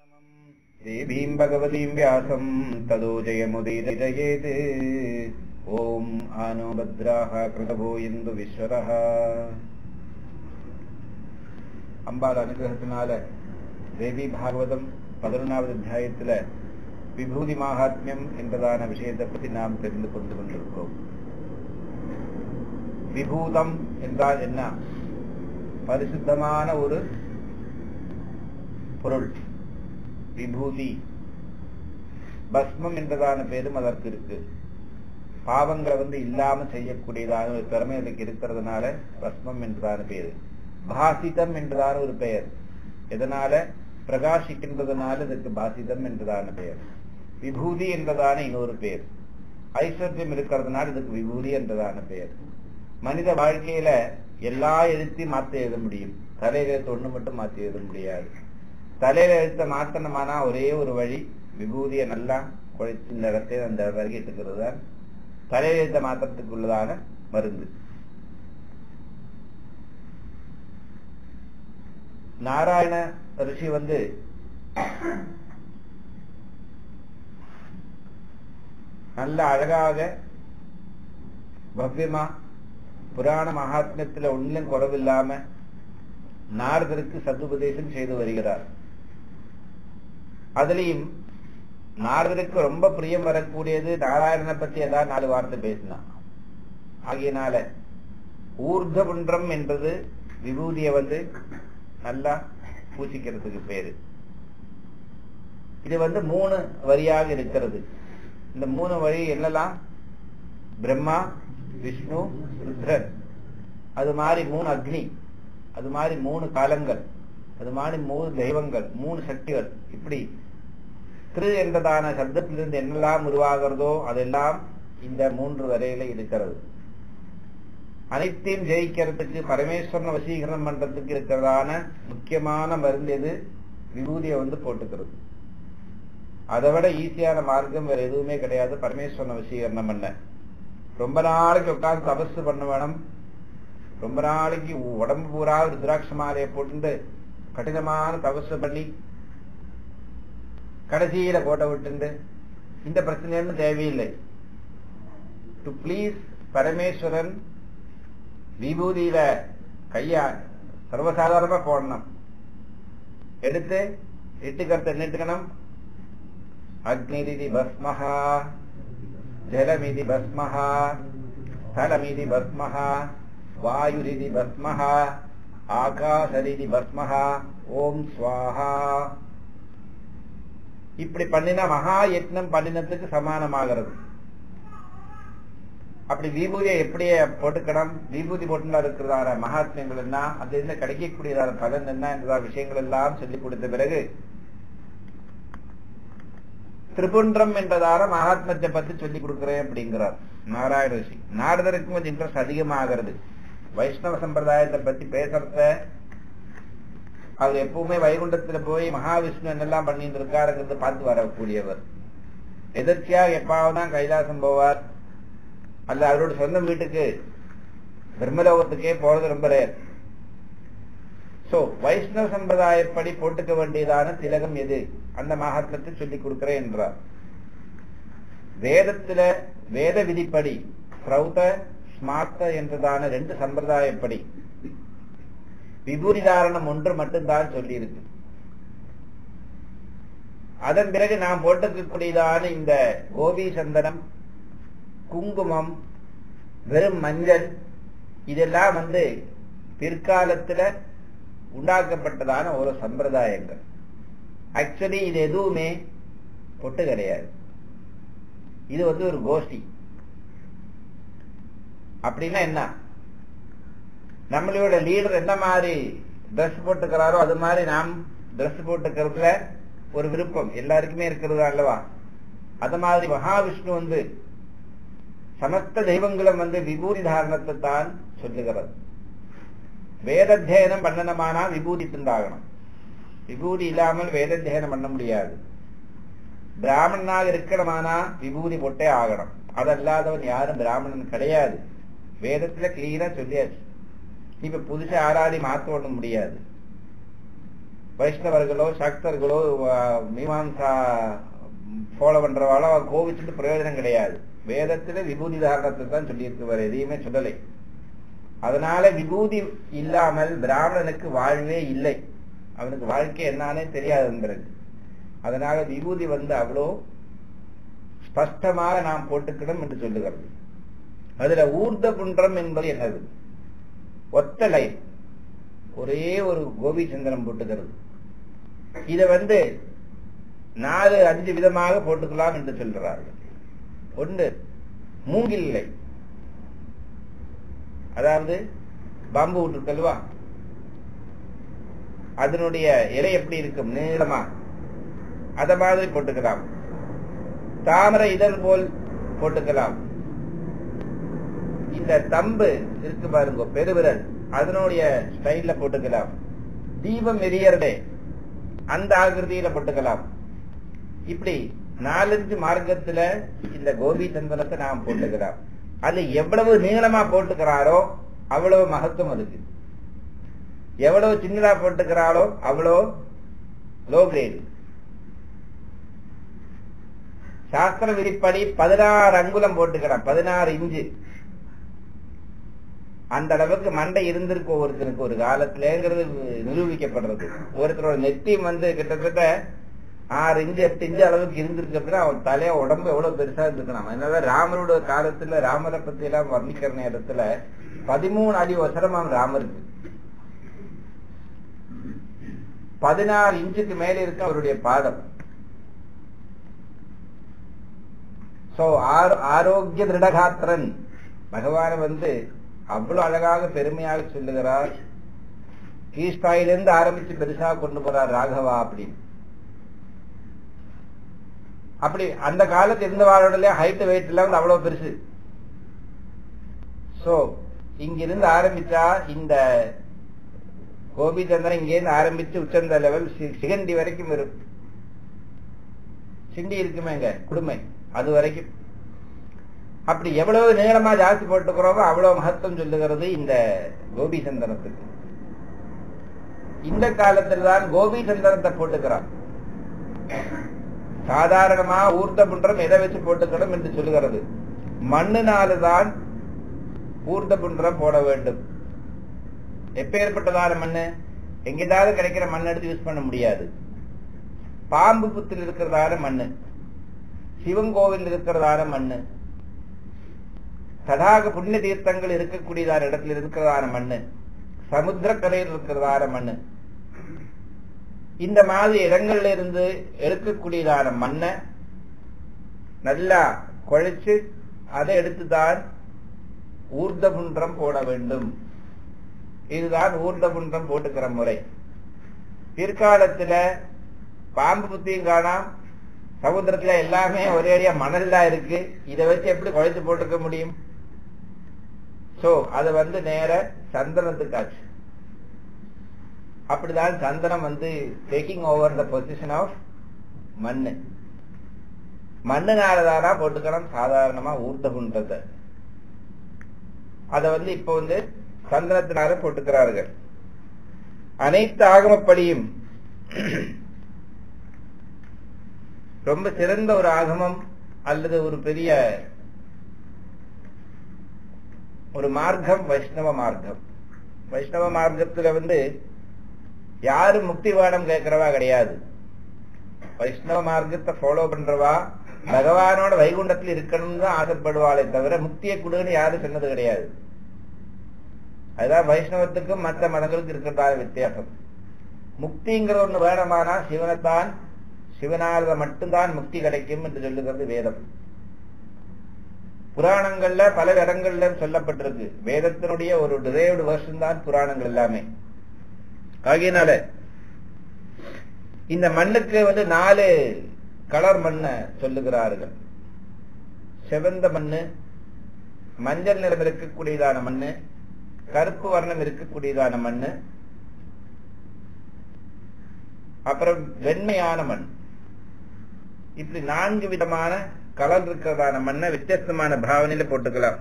देवीम् भगवतीम् व्यासम् तदो जयमुदीरयेत् ॐ आनो भद्राः कृतभो இந்து விஸ்வரः அம்பாள் அனுகிரகத்தினால தேவி பாகவதம் பதினொன்றாவது அத்தியாயத்துல விபூதி மகாத்மியம் என்பதான விஷயத்தை பற்றி நாம் தெரிந்து கொண்டு கொண்டிருக்கிறோம் விபூதம் என்றால் என்ன பரிசுத்தமான ஒரு பொருள் விபூதி பஸ்மம் என்றதான பேரும் அதற்கு இருக்கு பாவங்களை வந்து இல்லாம செய்யக்கூடியதான ஒரு திறமை அதுக்கு இருக்கிறதுனால பஸ்மம் என்றதான பேரு பாசிதம் என்றதான ஒரு பெயர் எதனால பிரகாசிக்கின்றதுனால இதற்கு பாசிதம் என்றதான பெயர் விபூதி என்றதான இன்னொரு பெயர் ஐஸ்வர்யம் இருக்கிறதுனால இதுக்கு விபூதி என்றதான பெயர் மனித வாழ்க்கையில எல்லா எழுத்தையும் மாத்தி எழுத முடியும் தலையில எழுத்து ஒண்ணு மட்டும் மாத்தி எழுத முடியாது தலையில எழுத்த மாத்தனமானா ஒரே ஒரு வழி விபூதியை நல்லா குழைச்சு இந்த இடத்தை அந்த வரைக்கும் எடுத்துக்கிறது தான் தலையில எழுத்த மாத்திரத்துக்குள்ளதான மருந்து நாராயண ரிஷி வந்து நல்ல அழகாக பவ்யமா புராண மகாத்மியத்துல ஒன்றிலும் குறவில்லாம நாரதருக்கு சதுபதேசம் செய்து வருகிறார் அதுலயும் நாரதருக்கு ரொம்ப பிரியம் வரக்கூடியது நாராயணனை பத்தி ஏதாவது நாலு வார்த்தை பேசினான் ஆகியனால ஊர்தபுன்றம் என்றது விபூதிய வந்து நல்லா பூசிக்கிறதுக்கு பேரு இது வந்து மூணு வரியாக இருக்கிறது இந்த மூணு வரி என்னெல்லாம் பிரம்மா விஷ்ணு ருத்ரன் அது மாதிரி மூணு அக்னி அது மாதிரி மூணு காலங்கள் அது மாதிரி மூணு தெய்வங்கள் மூணு சக்திகள் இப்படி திரு என்றதான சப்தத்திலிருந்து என்னெல்லாம் உருவாகிறதோ அதெல்லாம் இந்த மூன்று வரையில இருக்கிறது அனைத்தையும் ஜெயிக்கிறதுக்கு பரமேஸ்வரன் வசீகரணம் பண்றதுக்கு இருக்கிறதான முக்கியமான மருந்து எது விபூதியை வந்து போட்டுக்கிறது அதை விட ஈஸியான மார்க்கம் வேற எதுவுமே கிடையாது பரமேஸ்வரன் வசீகரணம் பண்ண ரொம்ப நாளைக்கு உட்கார்ந்து தபசு பண்ண வேணும் ரொம்ப நாளைக்கு உடம்பு பூரா ருத்ராட்ச மாலையை போட்டு கடினமான தபசு பண்ணி கடைசியில கோட்டை விட்டு இந்த பிரச்சனைன்னு தேவையில்லை டு பிளீஸ் பரமேஸ்வரன் விபூதியில கையா சர்வசாதாரணமா போடணும் எடுத்து இட்டுக்கருத்தை நிட்டுக்கணும் அக்னிரிதி பஸ்மஹா ஜலமிதி பஸ்மஹா ஸ்தலமிதி பஸ்மஹா வாயுரிதி பஸ்மஹா ஆகாசரிதி பஸ்மஹா ஓம் ஸ்வாஹா இப்படி பண்ணினா மகா யத்னம் பண்ணினத்துக்கு சமானமாகிறது அப்படி விபூதியை எப்படி போட்டுக்கணும் விபூதி போட்டுனா இருக்கிறதான மகாத்மியங்கள் என்ன அதுல இருந்து கிடைக்கக்கூடியதான பலன் என்ன என்ற விஷயங்கள் எல்லாம் சொல்லிக் கொடுத்த பிறகு திரிபுன்றம் என்றதான மகாத்மத்தை பத்தி சொல்லிக் கொடுக்கிறேன் அப்படிங்கிறார் நாராயண ரிஷி நாரதருக்கு கொஞ்சம் இன்ட்ரெஸ்ட் அதிகமாகிறது வைஷ்ணவ சம்பிரதாயத்தை பத்தி பேசுறத அவர் எப்பவுமே வைகுண்டத்துல போய் மகாவிஷ்ணு என்னெல்லாம் பண்ணிட்டு இருக்காருங்கிறது பார்த்து வரக்கூடியவர் எதிர்ச்சியா எப்பாவதான் கைலாசம் போவார் அல்ல அவரோட சொந்த வீட்டுக்கு பிரம்மலோகத்துக்கே போறது ரொம்ப ரேர் சோ வைஷ்ணவ சம்பிரதாயப்படி போட்டுக்க வேண்டியதான திலகம் எது அந்த மகாத்மத்தை சொல்லிக் கொடுக்கிறேன் என்றார் வேதத்துல வேத விதிப்படி ஸ்ரௌத ஸ்மார்த்த என்றதான ரெண்டு சம்பிரதாயப்படி விபூதி தாரணம் ஒன்று மட்டும்தான் சொல்லி இருக்கு அதன் பிறகு நாம் போட்டுக்கக்கூடியதான இந்த கோபி சந்தனம் குங்குமம் வெறும் மஞ்சள் இதெல்லாம் வந்து பிற்காலத்துல உண்டாக்கப்பட்டதான ஒரு சம்பிரதாயங்கள் ஆக்சுவலி இது எதுவுமே பொட்டு கிடையாது இது வந்து ஒரு கோஷ்டி அப்படின்னா என்ன நம்மளோட லீடர் என்ன மாதிரி ட்ரெஸ் போட்டுக்கிறாரோ அது மாதிரி நாம் ட்ரெஸ் போட்டுக்கிறதுல ஒரு விருப்பம் எல்லாருக்குமே இருக்கிறதா அல்லவா அது மாதிரி மகாவிஷ்ணு வந்து சமஸ்த தெய்வங்களும் வந்து விபூதி தாரணத்தை தான் சொல்லுகிறது வேதத்தியனம் பண்ணணுமானா விபூதி துண்டாகணும் விபூதி இல்லாமல் வேதத்தியனம் பண்ண முடியாது பிராமணனாக இருக்கணுமானா விபூதி போட்டே ஆகணும் அதல்லாதவன் யாரும் பிராமணன் கிடையாது வேதத்துல கிளீனா சொல்லியாச்சு இப்ப புதுசா ஆராதி மாத்த ஒண்ணு முடியாது வைஷ்ணவர்களோ சக்தர்களோ வ- மீமாம்சா ஃபாலோ பண்றவாளோ அவ கோவிச்சுட்டு பிரயோஜனம் கிடையாது வேதத்துல விபூதி தாரணத்தை தான் சொல்லியிருக்கு வேற எதையுமே சொல்லலை அதனால விபூதி இல்லாமல் பிராமணனுக்கு வாழ்வே இல்லை அவனுக்கு வாழ்க்கை என்னானே தெரியாது என்பது அதனால விபூதி வந்து அவ்வளோ ஸ்பஷ்டமாக நாம் போட்டுக்கணும் என்று சொல்லுகிறது அதுல ஊர்த குன்றம் என்பது என்னது ஒத்த லைன் ஒரே ஒரு கோபி சந்திரன் போட்டுக்கிறது இத வந்து நாலு அஞ்சு விதமாக போட்டுக்கலாம் என்று சொல்கிறார்கள் ஒன்று மூங்கில்லை அதாவது பாம்பு விட்டுருக்கல்வா அதனுடைய இலை எப்படி இருக்கும் நீளமா அத மாதிரி போட்டுக்கலாம் தாமரை இதழ் போல் போட்டுக்கலாம் இந்த தம்பு இருக்கு பாருங்க பெருவிரல் அதனுடைய ஸ்டைல்ல போட்டுக்கலாம் தீபம் எரியறதே அந்த ஆகிருதியில போட்டுக்கலாம் இப்படி நாலஞ்சு மார்க்கத்துல இந்த கோபி சந்தனத்தை நாம் போட்டுக்கலாம் அது எவ்வளவு நீளமா போட்டுக்கிறாரோ அவ்வளவு மகத்துவம் அதுக்கு எவ்வளவு சின்னதா போட்டுக்கிறாளோ அவ்வளோ லோ கிரேடு சாஸ்திர விதிப்படி பதினாறு அங்குலம் போட்டுக்கிறான் பதினாறு இன்ச்சு அந்த அளவுக்கு மண்டை இருந்திருக்கு ஒருத்தனுக்கு ஒரு காலத்துலங்கிறது நிரூபிக்கப்படுறது ஒருத்தரோட நெத்தி வந்து கிட்டத்தட்ட ஆறு இன்ச்சு எட்டு இன்ச்சு அளவுக்கு இருந்திருக்கு அப்படின்னா அவன் தலைய உடம்பு எவ்வளவு பெருசா இருந்திருக்கணும் அதனால ராமரோட காலத்துல ராமரை பத்தி எல்லாம் வர்ணிக்கிற நேரத்துல பதிமூணு அடி வசரமாம் ராமருக்கு பதினாறு இன்ச்சுக்கு மேல இருக்கு அவருடைய பாதம் சோ ஆரோக்கிய திருடகாத்திரன் பகவான் வந்து அவ்வளவு அழகாக பெருமையாக சொல்லுகிறார் கீழ்ஸ்தாயிலிருந்து ஆரம்பிச்சு பெருசா கொண்டு போறார் ராகவா அப்படின்னு அப்படி அந்த காலத்து இருந்தவாளோட ஹைட் வெயிட் எல்லாம் வந்து அவ்வளவு பெருசு சோ இங்கிருந்து ஆரம்பிச்சா இந்த கோபிச்சந்திரன் இங்கேருந்து ஆரம்பிச்சு உச்சந்த லெவல் சிகண்டி வரைக்கும் வரும் சிண்டி இருக்குமே இங்க குடுமை அது வரைக்கும் அப்படி எவ்வளவு நீளமா ஜாஸ்தி போட்டுக்கிறோமோ அவ்வளவு மகத்துவம் சொல்லுகிறது இந்த கோபி சந்தனத்துக்கு இந்த காலத்தில் தான் கோபி சந்தனத்தை போட்டுக்கிறான் சாதாரணமா ஊர்த்த புன்றம் எதை வச்சு போட்டுக்கணும் என்று சொல்லுகிறது மண்ணுனாலுதான் ஊர்த்த புன்றம் போட வேண்டும் எப்பேற்பட்டதான மண்ணு எங்கிட்டாவது கிடைக்கிற மண் எடுத்து யூஸ் பண்ண முடியாது பாம்பு புத்தில் இருக்கிறதான மண்ணு சிவன் கோவில் இருக்கிறதான மண்ணு தடாக புண்ணிய தீர்த்தங்கள் இருக்கக்கூடியதான இடத்துல இருக்கிறதான மண்ணு சமுத்திரக்கரையில் இருக்கிறதான மண்ணு இந்த மாதிரி இடங்கள்ல இருந்து எடுக்கக்கூடியதான மண்ணை நல்லா குழைச்சு அதை எடுத்துதான் ஊர்தபுன்றம் போட வேண்டும் இதுதான் ஊர்தபுன்றம் போட்டுக்கிற முறை பிற்காலத்துல பாம்பு புத்தியும் காணாம் சமுத்திரத்துல எல்லாமே ஒரே அடியா மணல் தான் இருக்கு இதை வச்சு எப்படி குழைச்சு போட்டுக்க முடியும் சோ அது வந்து நேர சந்தனத்துக்கு ஆச்சு அப்படிதான் சந்தனம் வந்து taking over the position of மண்ணு மண்ணுனாலதானா போட்டுக்கலாம் சாதாரணமா ஊர்த்தகுன்றத அத வந்து இப்ப வந்து சந்தனத்தினால போட்டுக்கிறார்கள் அனைத்து ஆகமப்படியும் ரொம்ப சிறந்த ஒரு ஆகமம் அல்லது ஒரு பெரிய ஒரு மார்க்கம் வைஷ்ணவ மார்க்கம் வைஷ்ணவ மார்க்கத்துல வந்து யாரும் முக்தி வேடம் கேட்கிறவா கிடையாது வைஷ்ணவ மார்க்கத்தை ஃபாலோ பண்றவா பகவானோட வைகுண்டத்தில் இருக்கணும்னு தான் ஆசைப்படுவாளே தவிர முக்தியை கொடுன்னு யாரும் சொன்னது கிடையாது அதுதான் வைஷ்ணவத்துக்கும் மற்ற மதங்களுக்கு இருக்கிறதான வித்தியாசம் முக்திங்கிற ஒண்ணு வேணுமானா சிவனைத்தான் சிவனால மட்டும்தான் முக்தி கிடைக்கும் என்று சொல்லுகிறது வேதம் புராணங்கள்ல பல இடங்கள்ல சொல்லப்பட்டிருக்கு வேதத்தினுடைய ஒரு டிரைவ்டு வருஷன் தான் புராணங்கள் எல்லாமே ஆகையினால இந்த மண்ணுக்கு வந்து நாலு கலர் மண்ணை சொல்லுகிறார்கள் செவந்த மண்ணு மஞ்சள் நிறம் இருக்கக்கூடியதான மண்ணு கருப்பு வர்ணம் இருக்கக்கூடியதான மண்ணு அப்புறம் வெண்மையான மண் இப்படி நான்கு விதமான கலர் இருக்கிறதான மண்ணை வித்தியாசமான பாவனையில போட்டுக்கலாம்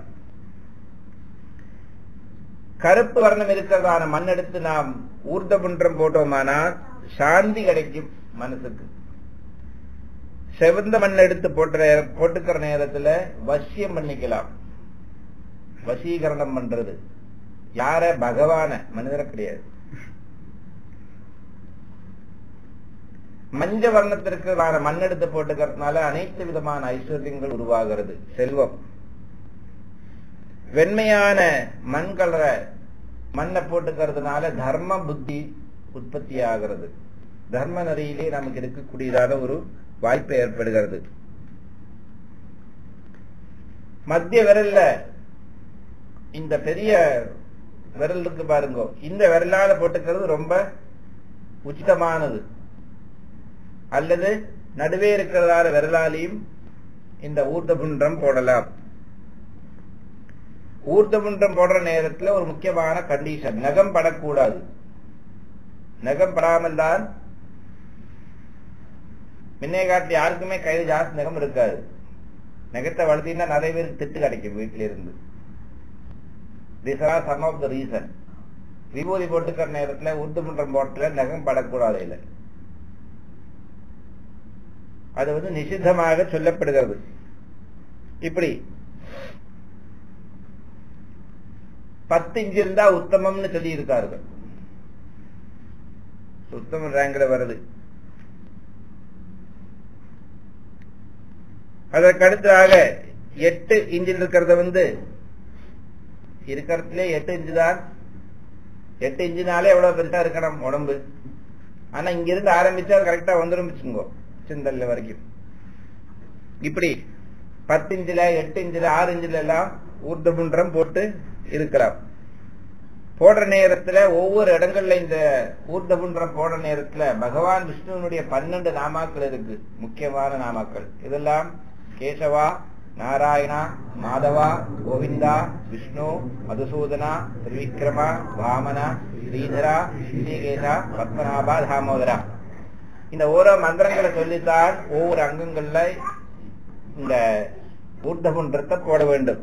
கருப்பு வர்ணம் இருக்கிறதான மண் எடுத்து நாம் ஊர்த புன்றம் போட்டோமானால் சாந்தி கிடைக்கும் மனசுக்கு செவந்த மண் எடுத்து போட்டுற போட்டுக்கிற நேரத்துல வசியம் பண்ணிக்கலாம் வசீகரணம் பண்றது யார பகவான மனிதர கிடையாது மஞ்ச வர்ணத்திற்கு மண் எடுத்து போட்டுக்கிறதுனால அனைத்து விதமான ஐஸ்வர்யங்கள் உருவாகிறது செல்வம் வெண்மையான மண் கலர மண்ணை போட்டுக்கிறதுனால தர்ம புத்தி உற்பத்தி ஆகிறது தர்ம நெறியிலே நமக்கு இருக்கக்கூடியதான ஒரு வாய்ப்பு ஏற்படுகிறது மத்திய விரல்ல இந்த பெரிய விரல் இருக்கு பாருங்க இந்த விரலால போட்டுக்கிறது ரொம்ப உச்சிதமானது அல்லது நடுவே இருக்கிறதால விரலாலையும் இந்த ஊர்தபுன்றம் போடலாம் ஊர்தபுன்றம் போடுற நேரத்துல ஒரு முக்கியமான கண்டிஷன் நகம் படக்கூடாது நகம் படாமல் தான் முன்னே காட்டி யாருக்குமே கையில் ஜாஸ்தி நகம் இருக்காது நகத்தை வளர்த்தீங்கன்னா நிறைய பேருக்கு திட்டு கிடைக்கும் வீட்டில இருந்து this are some of the reason விபூதி போட்டுக்கிற நேரத்துல ஊர்துமன்றம் போட்டல நகம் படக்கூடாது இல்லை அது வந்து நிஷித்தமாக சொல்லப்படுகிறது இப்படி பத்து இன்ச்சு இருந்தா உத்தமம்னு சொல்லி இருக்கார்கள் உத்தம ரேங்க்ல வருது அதற்கு அடுத்ததாக எட்டு இன்ச்சில் இருக்கிறத வந்து இருக்கிறதுலே எட்டு இன்ச்சு தான் எட்டு இன்ச்சுனாலே எவ்வளவு பெருசா இருக்கணும் உடம்பு ஆனா இங்க இருந்து ஆரம்பிச்சா கரெக்டா வந்துடும் வச்சுக்கோ சிந்தல்ல வரைக்கும் இப்படி பத்து இன்ச்சில எட்டு இன்ச்சில ஆறு இன்ச்சில எல்லாம் ஊர்தபுன்றம் போட்டு இருக்கலாம் போடுற நேரத்துல ஒவ்வொரு இடங்கள்ல இந்த ஊர்தபுன்றம் போடுற நேரத்துல பகவான் விஷ்ணுவனுடைய பன்னெண்டு நாமாக்கள் இருக்கு முக்கியமான நாமாக்கள் இதெல்லாம் கேசவா நாராயணா மாதவா கோவிந்தா விஷ்ணு மதுசூதனா திரிவிக்ரமா வாமனா ஸ்ரீதரா ஸ்ரீகேசா பத்மநாபா தாமோதரா இந்த ஓரோ மந்திரங்களை சொல்லித்தான் ஒவ்வொரு அங்கங்கள்ல இந்த ஊர்தபுன்றத்தை போட வேண்டும்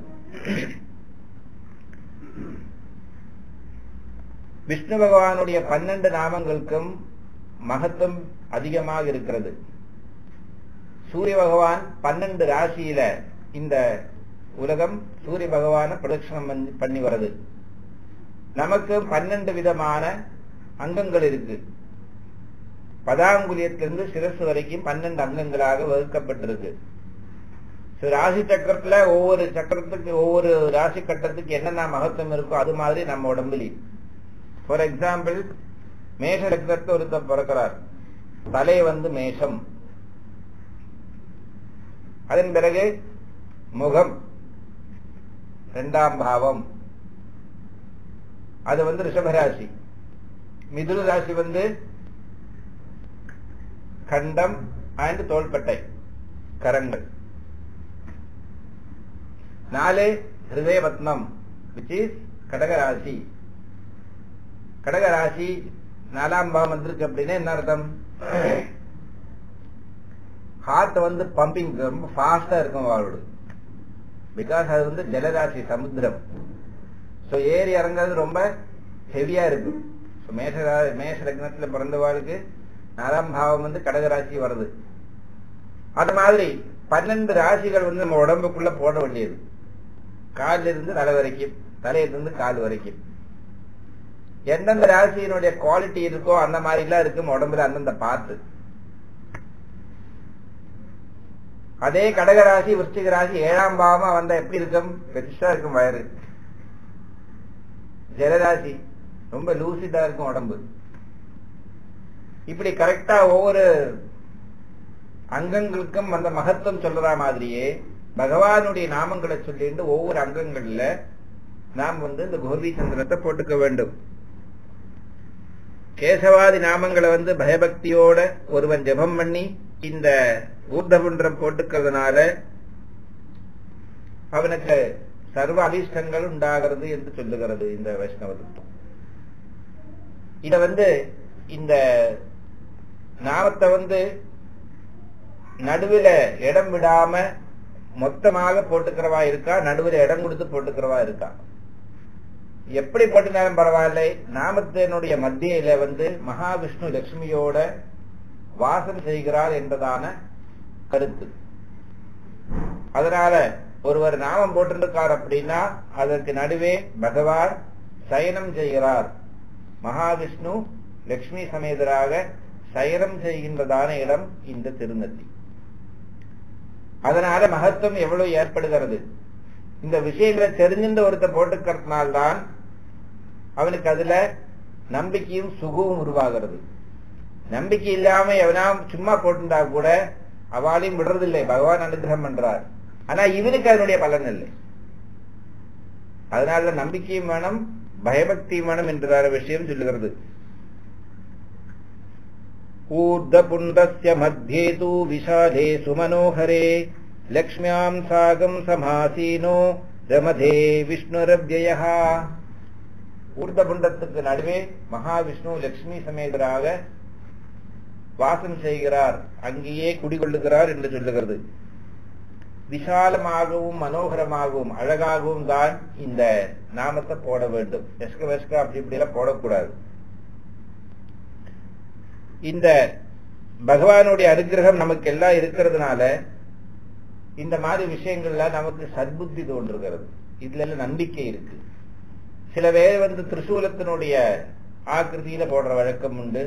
விஷ்ணு பகவானுடைய பன்னெண்டு நாமங்களுக்கும் மகத்துவம் அதிகமாக இருக்கிறது சூரிய பகவான் பன்னெண்டு ராசியில இந்த உலகம் சூரிய பகவான பிரதட்சணம் பண்ணி வருது நமக்கு பன்னெண்டு விதமான அங்கங்கள் இருக்கு பதாங்குலியத்திலிருந்து சிரசு வரைக்கும் பன்னெண்டு அங்கங்களாக வகுக்கப்பட்டிருக்கு ராசி சக்கரத்துல ஒவ்வொரு சக்கரத்துக்கு ஒவ்வொரு ராசி கட்டத்துக்கு என்னென்ன மகத்துவம் இருக்கோ அது மாதிரி நம்ம உடம்புலையும் ஃபார் எக்ஸாம்பிள் மேஷ லக்னத்தை ஒருத்தர் பிறக்கிறார் தலை வந்து மேஷம் அதன் பிறகு முகம் இரண்டாம் பாவம் அது வந்து ரிஷபராசி மிதுன ராசி வந்து கண்டம் அண்ட் தோள்பட்டை கரங்கள் நாலு ஹிருதயபத்னம் விச் இஸ் கடகராசி கடகராசி நாலாம் பாவம் வந்திருக்கு அப்படின்னா என்ன அர்த்தம் ஹார்ட் வந்து பம்பிங் ரொம்ப ஃபாஸ்டா இருக்கும் அவளோட பிகாஸ் அது வந்து ஜலராசி சமுத்திரம் ஸோ ஏறி இறங்குறது ரொம்ப ஹெவியா இருக்கும் ஸோ மேஷ மேஷ லக்னத்துல பிறந்தவாளுக்கு நாலாம் பாவம் வந்து கடகராசி வருது அது மாதிரி பன்னெண்டு ராசிகள் வந்து நம்ம உடம்புக்குள்ள போட வேண்டியது காலில் இருந்து தலை வரைக்கும் தலையிலிருந்து கால் வரைக்கும் எந்தெந்த ராசியினுடைய குவாலிட்டி இருக்கோ அந்த மாதிரி எல்லாம் இருக்கும் உடம்புல அந்தந்த பார்த்து அதே கடகராசி விருச்சிக ராசி ஏழாம் பாவமா வந்தா எப்படி இருக்கும் பெருசா இருக்கும் வயறு ஜலராசி ரொம்ப லூசிட்டா இருக்கும் உடம்பு இப்படி கரெக்டா ஒவ்வொரு அங்கங்களுக்கும் அந்த மகத்துவம் சொல்ற மாதிரியே பகவானுடைய நாமங்களை சொல்லிட்டு ஒவ்வொரு அங்கங்கள்ல நாம் வந்து இந்த கோர்வி சந்திரத்தை போட்டுக்க வேண்டும் கேசவாதி நாமங்களை வந்து பயபக்தியோட ஒருவன் ஜெபம் பண்ணி இந்த ஊர்தபுன்றம் போட்டுக்கிறதுனால அவனுக்கு சர்வ அபிஷ்டங்கள் உண்டாகிறது என்று சொல்லுகிறது இந்த வைஷ்ணவ தத்துவம் இத வந்து இந்த நாமத்தை வந்து நடுவில் இடம் விடாம மொத்தமாக போட்டுக்கிறவா இருக்கா நடுவில் இடம் கொடுத்து போட்டுக்கிறவா இருக்கா எப்படி போட்டினாலும் பரவாயில்லை நாமத்தினுடைய மத்தியில வந்து மகாவிஷ்ணு லட்சுமியோட வாசம் செய்கிறார் என்பதான கருத்து அதனால ஒருவர் நாமம் போட்டிருக்கார் அப்படின்னா அதற்கு நடுவே பகவான் சயனம் செய்கிறார் மகாவிஷ்ணு லட்சுமி சமேதராக சயனம் செய்கின்றதான இடம் இந்த திருநத்தி அதனால மகத்துவம் எவ்வளவு ஏற்படுகிறது இந்த விஷயங்களை தெரிஞ்சின்ற ஒருத்த போட்டுக்கிறதுனால்தான் அவனுக்கு அதுல நம்பிக்கையும் சுகமும் உருவாகிறது நம்பிக்கை இல்லாம எவனா சும்மா போட்டுண்டா கூட அவளையும் விடுறதில்லை பகவான் அனுகிரகம் பண்றார் ஆனா இவனுக்கு அதனுடைய பலன் இல்லை அதனால நம்பிக்கையும் வேணும் பயபக்தியும் வேணும் என்றதான விஷயம் சொல்லுகிறது ऊर्धपुण्डस्य मध्ये तु विशाले सुमनोहरे लक्ष्म्याम् सागम् समासीनो रमधे விஷ்ணுரவ்யயः ஊர்தபுண்டத்துக்கு நடுவே மகாவிஷ்ணு லட்சுமி சமேதராக வாசம் செய்கிறார் அங்கேயே குடிகொள்ளுகிறார் என்று சொல்லுகிறது விசாலமாகவும் மனோகரமாகவும் அழகாகவும் தான் இந்த நாமத்தை போட வேண்டும் வெஸ்க வெஸ்க அப்படி இப்படி எல்லாம் போடக்கூடாது இந்த பகவானுடைய அனுகிரகம் நமக்கு எல்லாம் இருக்கிறதுனால இந்த மாதிரி விஷயங்கள்ல நமக்கு சத்புத்தி தோன்றுகிறது இதுல எல்லாம் நம்பிக்கை இருக்கு சில பேர் வந்து திரிசூலத்தினுடைய ஆக்கிருதியில போடுற வழக்கம் உண்டு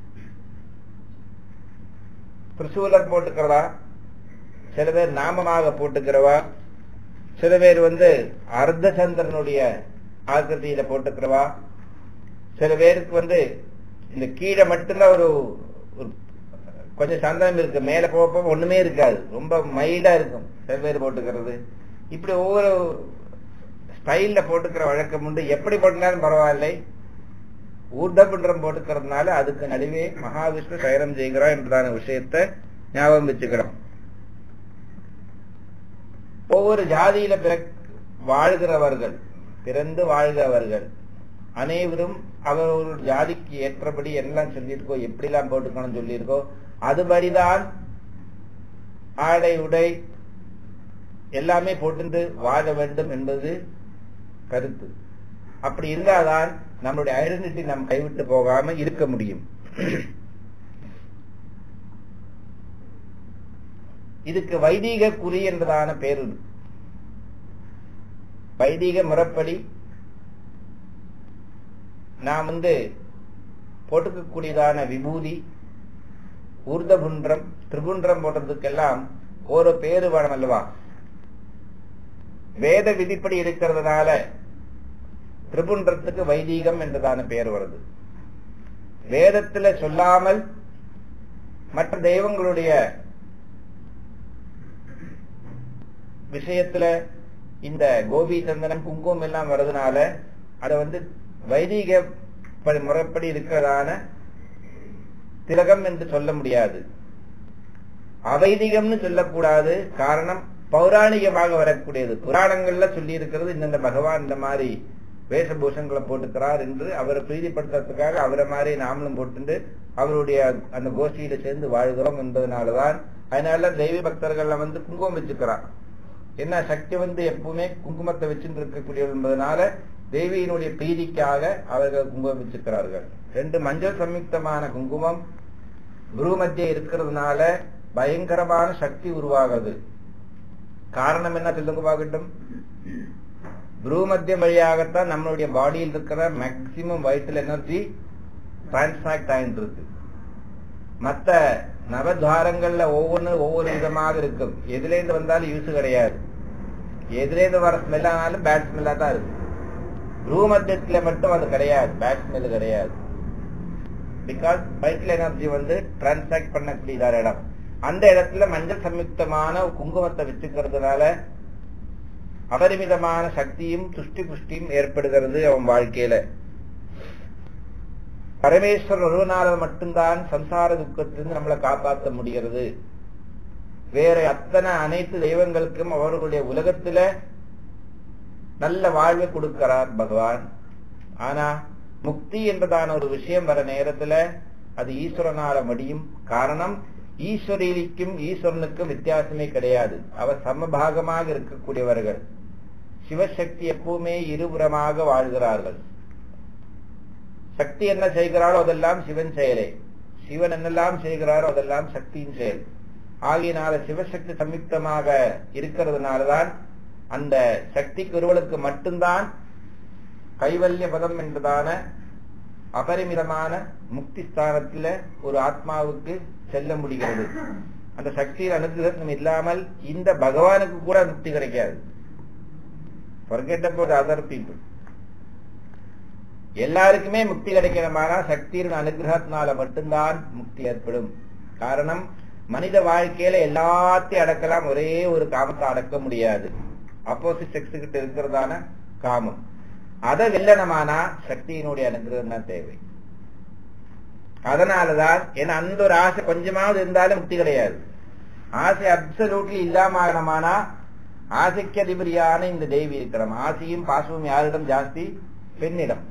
திரிசூலம் போட்டுக்கிறதா சில பேர் நாமமாக போட்டுக்கிறவா சில பேர் வந்து அர்த்த சந்திரனுடைய ஆக்கிருதியில போட்டுக்கிறவா சில பேருக்கு வந்து இந்த கீழே மட்டும்தான் ஒரு கொஞ்சம் சந்தனம் இருக்கு மேல போக ஒண்ணுமே இருக்காது ரொம்ப மைல்டா இருக்கும் சில பேர் போட்டுக்கிறது இப்படி ஒவ்வொரு ஸ்டைல்ல போட்டுக்கிற வழக்கம் உண்டு எப்படி போட்டினாலும் பரவாயில்லை ஊர்தபுன்றம் போட்டுக்கிறதுனால அதுக்கு நடுவே மகாவிஷ்ணு சயனம் செய்கிறார் என்றதான விஷயத்த ஞாபகம் வச்சுக்கிறோம் ஒவ்வொரு ஜாதியில பிற வாழ்கிறவர்கள் பிறந்து வாழ்கிறவர்கள் அனைவரும் அவர் ஜாதிக்கு ஏற்றபடி எல்லாம் சொல்லியிருக்கோ எப்படிலாம் போட்டுக்கணும் சொல்லியிருக்கோ அதுபடிதான் ஆடை உடை எல்லாமே போட்டு வாழ வேண்டும் என்பது கருத்து அப்படி இருந்தால்தான் நம்மளுடைய ஐடென்டிட்டி நம் கைவிட்டு போகாம இருக்க முடியும் இதுக்கு வைதீக குறி என்பதான பேரு வைதீக முறைப்படி நாம் வந்து போட்டுக்கக்கூடியதான விபூதி ஊர்தபுன்றம் திரிபுன்றம் போடுறதுக்கெல்லாம் ஒரு பேரு வேணும் அல்லவா வேத விதிப்படி இருக்கிறதுனால திரிபுன்றத்துக்கு வைதீகம் என்றதான பெயர் வருது வேதத்துல சொல்லாமல் மற்ற தெய்வங்களுடைய விஷயத்துல இந்த கோபி சந்தனம் குங்குமம் எல்லாம் வர்றதுனால அதை வந்து வைதீக முறைப்படி இருக்கிறதான திலகம் என்று சொல்ல முடியாது அவைதிகம்னு சொல்லக்கூடாது காரணம் பௌராணிகமாக வரக்கூடியது புராணங்கள்ல சொல்லி இருக்கிறது இந்த பகவான் இந்த மாதிரி வேஷபூஷங்களை போட்டுக்கிறார் என்று அவரை பிரீதிப்படுத்துறதுக்காக அவரை மாதிரி நாமளும் போட்டு அவருடைய அந்த கோஷ்டியில சேர்ந்து வாழ்கிறோம் என்பதனாலதான் அதனால தெய்வ பக்தர்கள்ல வந்து குங்குமம் வச்சுக்கிறான் என்ன சக்தி வந்து எப்பவுமே குங்குமத்தை வச்சுட்டு இருக்கக்கூடியவர் என்பதனால தேவியினுடைய பிரீதிக்காக அவர்கள் குங்குமம் வச்சிருக்கிறார்கள் ரெண்டு மஞ்சள் சம்யுக்தமான குங்குமம் குரு மத்திய இருக்கிறதுனால பயங்கரமான சக்தி உருவாகிறது காரணம் என்ன சொல்லுங்க பார்க்கட்டும் குரு மத்தியம் வழியாகத்தான் நம்மளுடைய பாடியில் இருக்கிற மேக்சிமம் வைட்டல் எனர்ஜி டிரான்ஸ்பாக்ட் ஆயிட்டு இருக்கு மத்த நவத்வாரங்கள்ல ஒவ்வொன்னு ஒவ்வொரு விதமாக இருக்கும் எதுல இருந்து வந்தாலும் யூஸ் கிடையாது எதுல இருந்து வர ஸ்மெல் ஆனாலும் பேட் ஸ்மெல்லா தான் இருக்கு ரூமத்தியத்துல மட்டும் அது கிடையாது பேட் ஸ்மெல் கிடையாது பிகாஸ் வைட்டல் எனர்ஜி வந்து டிரான்சாக்ட் பண்ணக்கூடியதான இடம் அந்த இடத்துல மஞ்சள் சம்யுக்தமான குங்குமத்தை வச்சுக்கிறதுனால அபரிமிதமான சக்தியும் துஷ்டி புஷ்டியும் ஏற்படுகிறது அவன் வாழ்க்கையில பரமேஸ்வரர் ஒருவனால மட்டும்தான் சம்சார துக்கத்திலிருந்து நம்மளை காப்பாற்ற முடிகிறது வேற அத்தனை அனைத்து தெய்வங்களுக்கும் அவர்களுடைய உலகத்துல நல்ல வாழ்வை கொடுக்கிறார் பகவான் ஆனா முக்தி என்பதான ஒரு விஷயம் வர நேரத்துல அது ஈஸ்வரனால முடியும் காரணம் ஈஸ்வரிக்கும் ஈஸ்வரனுக்கும் வித்தியாசமே கிடையாது அவர் சமபாகமாக இருக்கக்கூடியவர்கள் சிவசக்தி எப்பவுமே இருபுறமாக வாழ்கிறார்கள் சக்தி என்ன செய்கிறாரோ அதெல்லாம் சிவன் செயலே சிவன் என்னெல்லாம் செய்கிறாரோ அதெல்லாம் சக்தியின் செயல் ஆகியனால சிவசக்தி சம்யுக்தமாக இருக்கிறதுனாலதான் அந்த சக்திக்கு ஒருவளுக்கு மட்டும்தான் கைவல்ய பதம் என்பதான அபரிமிதமான முக்தி ஸ்தானத்துல ஒரு ஆத்மாவுக்கு செல்ல முடிகிறது அந்த சக்தியின் அனுகிரகம் இல்லாமல் இந்த பகவானுக்கு கூட முக்தி கிடைக்காது forget about அதர் people எல்லாருக்குமே முக்தி கிடைக்கணுமானா சக்தியின் அனுகிரகத்தினால மட்டும்தான் முக்தி ஏற்படும் காரணம் மனித வாழ்க்கையில எல்லாத்தையும் அடக்கலாம் ஒரே ஒரு காமத்தை அடக்க முடியாது அப்போசிட் செக்ஸ் கிட்ட இருக்கிறதான காமம் அதை வெல்லனமானா சக்தியினுடைய அனுகிரகம் தான் தேவை அதனாலதான் ஏன்னா அந்த ஒரு ஆசை கொஞ்சமாவது இருந்தாலும் முக்தி கிடையாது ஆசை அப்சல்யூட்லி இல்லாம ஆகணுமானா ஆசைக்கு அதிபதியான இந்த தேவி இருக்கிறோம் ஆசையும் பாசமும் யாரிடம் ஜாஸ்தி பெண்ணிடம்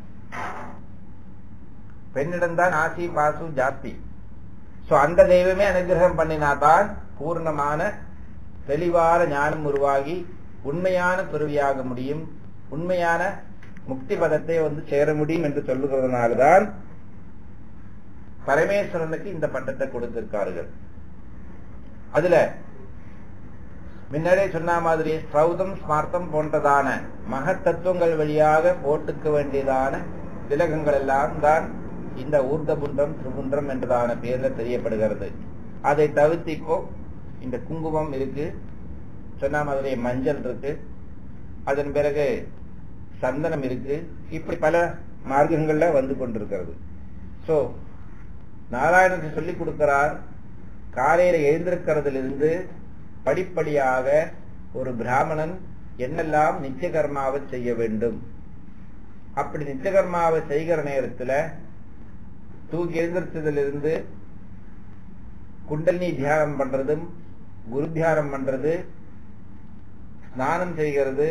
பெண்ணிடம் தான் ஆசையும் பாசமும் ஜாஸ்தி சோ அந்த தெய்வமே அனுகிரகம் பண்ணினாதான் பூர்ணமான தெளிவான ஞானம் உருவாகி உண்மையான துறவியாக முடியும் உண்மையான முக்தி பதத்தை வந்து சேர முடியும் என்று சொல்லுகிறதுனால்தான் பரமேஸ்வரனுக்கு இந்த பட்டத்தை கொடுத்திருக்கார்கள் அதுல முன்னாடியே சொன்ன மாதிரி ஸ்ரௌதம் ஸ்மார்த்தம் போன்றதான மகத்தத்துவங்கள் வழியாக போட்டுக்க வேண்டியதான திலகங்கள் எல்லாம் தான் இந்த ஊர்தபுண்டம் திருபுண்டம் என்றதான பேர்ல தெரியப்படுகிறது அதை தவிர்த்து இப்போ இந்த குங்குமம் இருக்கு சொன்ன மாதிரி மஞ்சள் இருக்கு அதன் பிறகு சந்தனம் இருக்கு இப்படி பல மார்க்கங்கள்ல வந்து கொண்டிருக்கிறது சோ நாராயணனுக்கு சொல்லிக் கொடுக்கிறார் காலையில எழுந்திருக்கிறதிலிருந்து படிப்படியாக ஒரு பிராமணன் என்னெல்லாம் நித்திய கர்மாவை செய்ய வேண்டும் அப்படி நித்திய கர்மாவை செய்கிற நேரத்துல தூக்கி எழுந்திருச்சதிலிருந்து குண்டலினி தியானம் பண்றதும் குரு தியானம் பண்றது ஸ்நானம் செய்கிறது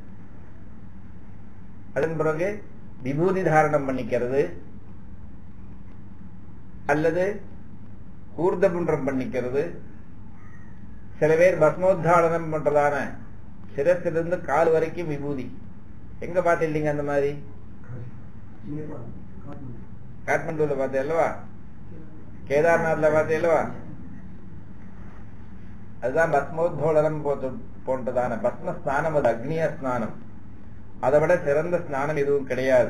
அதன் பிறகு விபூதி தாரணம் பண்ணிக்கிறது அல்லது ஊர்தபுன்றம் பண்ணிக்கிறது சில பேர் பஸ்மோத்தாரணம் பண்றதான சிரத்திலிருந்து கால் வரைக்கும் விபூதி எங்க பாத்தில்லைங்க அந்த மாதிரி காட்மண்டுல பார்த்தேன் அல்லவா கேதார்நாத்ல பார்த்தேன் அல்லவா அதுதான் பஸ்மோத்தோழனம் போன்றதான பஸ்ம ஸ்நானம் அது அக்னிய ஸ்நானம் அதை விட சிறந்த ஸ்நானம் எதுவும் கிடையாது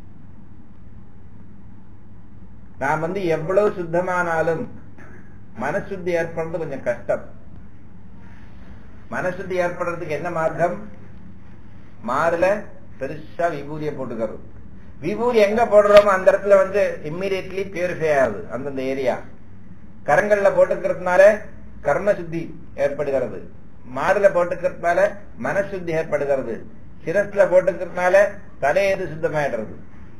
நாம் வந்து எவ்வளவு சுத்தமானாலும் மனசுத்தி ஏற்படுறது கொஞ்சம் கஷ்டம் மனசுத்தி ஏற்படுறதுக்கு என்ன மார்க்கம் மாறுல பெருசா விபூதியை போட்டுக்கிறது விபூதி எங்க போடுறோமோ அந்த இடத்துல வந்து இம்மிடியட்லி பியூரிஃபை ஆகுது அந்தந்த ஏரியா கரங்கள்ல போட்டுக்கிறதுனால கர்ம சுத்தி ஏற்படுகிறது மாறுல போட்டுக்கிறதுனால மனசுத்தி ஏற்படுகிறது சிரஸ்ல போட்டுக்கிறதுனால தலையது சுத்தமாயிடுறது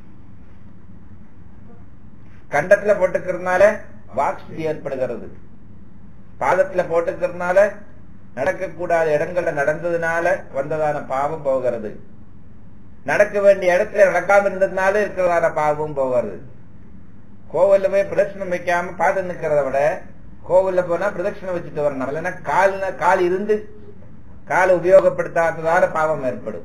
கண்டத்துல போட்டுக்கிறதுனால வாக்ஸ்தி ஏற்படுகிறது பாதத்துல போட்டுக்கிறதுனால நடக்கக்கூடாத இடங்கள்ல நடந்ததுனால வந்ததான பாவம் போகிறது நடக்க வேண்டிய இடத்துல நடக்காம இருந்ததுனால இருக்கிறதான பாவம் போகிறது கோவில்ல போய் பிரதட்சணம் வைக்காம பாதம் நிக்கிறத விட கோவில்ல போனா பிரதட்சணம் வச்சுட்டு வரணும் இல்லைன்னா கால் கால் இருந்து காலை உபயோகப்படுத்தாததான பாவம் ஏற்படும்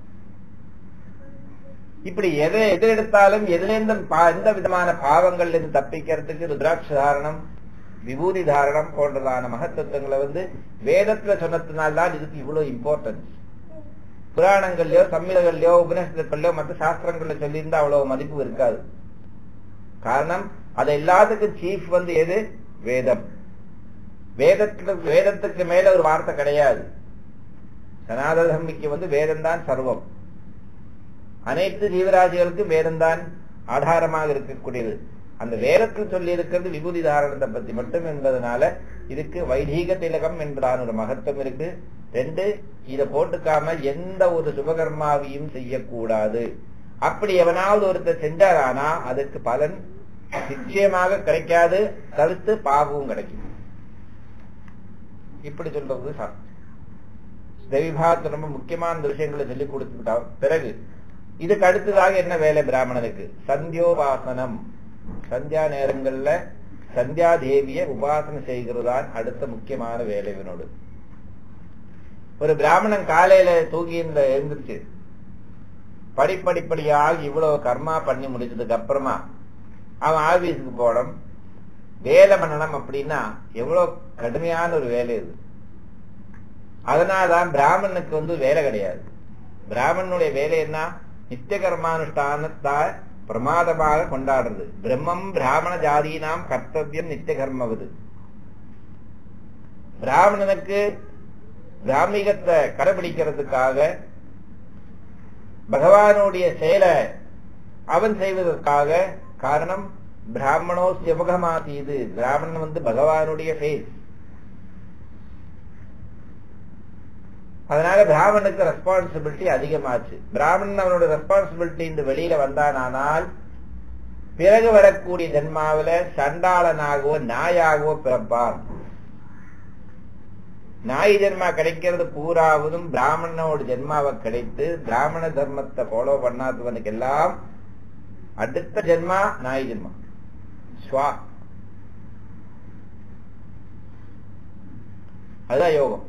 இப்படி எதை எது எடுத்தாலும் எதிலிருந்து எந்த விதமான பாவங்கள்ல இருந்து தப்பிக்கிறதுக்கு ருத்ராட்ச தாரணம் விபூதி தாரணம் போன்றதான மகத்துவங்களை வந்து வேதத்துல சொன்னதுனால்தான் இதுக்கு இவ்வளவு இம்பார்ட்டன்ஸ் புராணங்கள்லயோ சம்மிதங்கள்லயோ உபநிஷத்துக்கள்லயோ மற்ற சாஸ்திரங்கள்ல சொல்லியிருந்தா அவ்வளவு மதிப்பு இருக்காது காரணம் அது எல்லாத்துக்கும் சீஃப் வந்து எது வேதம் வேதத்துக்கு வேதத்துக்கு மேல ஒரு வார்த்தை கிடையாது சனாதன தர்மிக்கு வந்து வேதம் தான் சர்வம் அனைத்து ஜீவராசிகளுக்கும் வேதம் தான் ஆதாரமாக இருக்கக்கூடியது அந்த வேதத்தில் சொல்லி இருக்கிறது விபூதி தாரணத்தை பத்தி மட்டும் என்பதனால இதுக்கு வைதீக திலகம் என்பதான ஒரு மகத்துவம் இருக்கு ரெண்டு இத போட்டுக்காம எந்த ஒரு சுபகர்மாவையும் செய்யக்கூடாது அப்படி எவனாவது ஒருத்தர் செஞ்சாரானா அதுக்கு பலன் நிச்சயமாக கிடைக்காது தவிர்த்து பாவமும் கிடைக்கும் இப்படி சொல்றது தெய்வாத்து ரொம்ப முக்கியமான விஷயங்களை சொல்லிக் கொடுத்துட்டா பிறகு இதுக்கு அடுத்ததாக என்ன வேலை பிராமணனுக்கு சந்தியோபாசனம் சந்தியா நேரங்கள்ல சந்தியா தேவிய உபாசனை செய்கிறதான் அடுத்த முக்கியமான வேலை இவனோடு ஒரு பிராமணன் காலையில தூங்கி இருந்த எழுந்துச்சு படிப்படிப்படியாக இவ்வளவு கர்மா பண்ணி முடிச்சதுக்கு அப்புறமா அவன் ஆபீஸுக்கு போனோம் வேலை பண்ணணும் அப்படின்னா எவ்வளவு கடுமையான ஒரு வேலை இது அதனாலதான் பிராமணனுக்கு வந்து வேலை கிடையாது பிராமணனுடைய வேலை என்ன நித்திய கர்மானுஷ்டானத்தை பிரமாதமாக கொண்டாடுறது பிரம்மம் பிராமண ஜாதியினாம் கர்த்தவியம் நித்திய கர்மவது பிராமணனுக்கு பிராமிகத்தை கடைபிடிக்கிறதுக்காக பகவானுடைய செயலை அவன் செய்வதற்காக காரணம் பிராமணோ சிவகமாத்தீது பிராமணன் வந்து பகவானுடைய ஃபேஸ் அதனால பிராமணனுக்கு ரெஸ்பான்சிபிலிட்டி அதிகமாச்சு பிராமணன் அவனோட ரெஸ்பான்சிபிலிட்டி இந்த வெளியில வந்தானால் பிறகு வரக்கூடிய ஜென்மாவில சண்டாளனாகவோ நாயாகவோ பிறப்பான் நாய் ஜென்மா கிடைக்கிறது பூராவதும் பிராமணனோட ஜென்மாவை கிடைத்து பிராமண தர்மத்தை ஃபாலோ பண்ணாதவனுக்கு எல்லாம் அடுத்த ஜென்மா நாய் ஜென்மா ஸ்வா அதுதான் யோகம்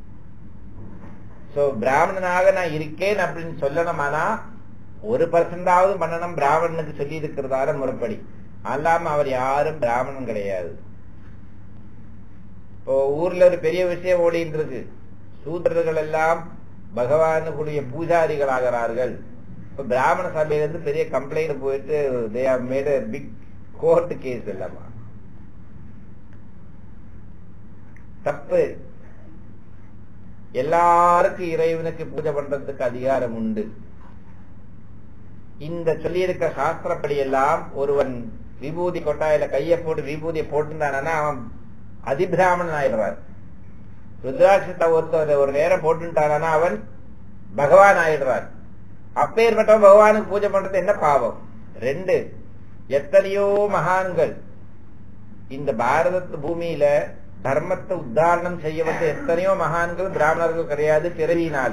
சோ பிராமணனாக நான் இருக்கேன் அப்படின்னு சொல்லணுமானா ஒரு பர்சன்டாவது பண்ணணும் பிராமணனுக்கு சொல்லி இருக்கிறதால முறைப்படி அல்லாம அவர் யாரும் பிராமணன் கிடையாது இப்போ ஊர்ல ஒரு பெரிய விஷயம் ஓடிட்டு இருக்கு சூத்திரர்கள் எல்லாம் பகவானுக்குரிய பூஜாரிகள் ஆகிறார்கள் இப்ப பிராமண சபையில இருந்து பெரிய கம்ப்ளைண்ட் போயிட்டு they are made big court case இல்லாமா தப்பு எல்லாருக்கும் இறைவனுக்கு பூஜை பண்றதுக்கு அதிகாரம் உண்டு இந்த சொல்லியிருக்க சாஸ்திரப்படி எல்லாம் ஒருவன் விபூதி கொட்டாயில கைய போட்டு விபூதியை போட்டுட்டானா அவன் அதிபிராமணன் ஆயிடுறார் ருத்ராட்சத்தை ஒருத்தர் ஒரு நேரம் போட்டுட்டானா அவன் பகவான் ஆயிடுறார் அப்பேற்பட்டவன் பகவானுக்கு பூஜை பண்றது என்ன பாவம் ரெண்டு எத்தனையோ மகான்கள் இந்த பாரத பூமியில தர்மத்தை உத்தாரணம் செய்ய வந்த எத்தனையோ மகான்கள் பிராமணர்கள் கிடையாது பிறவியினால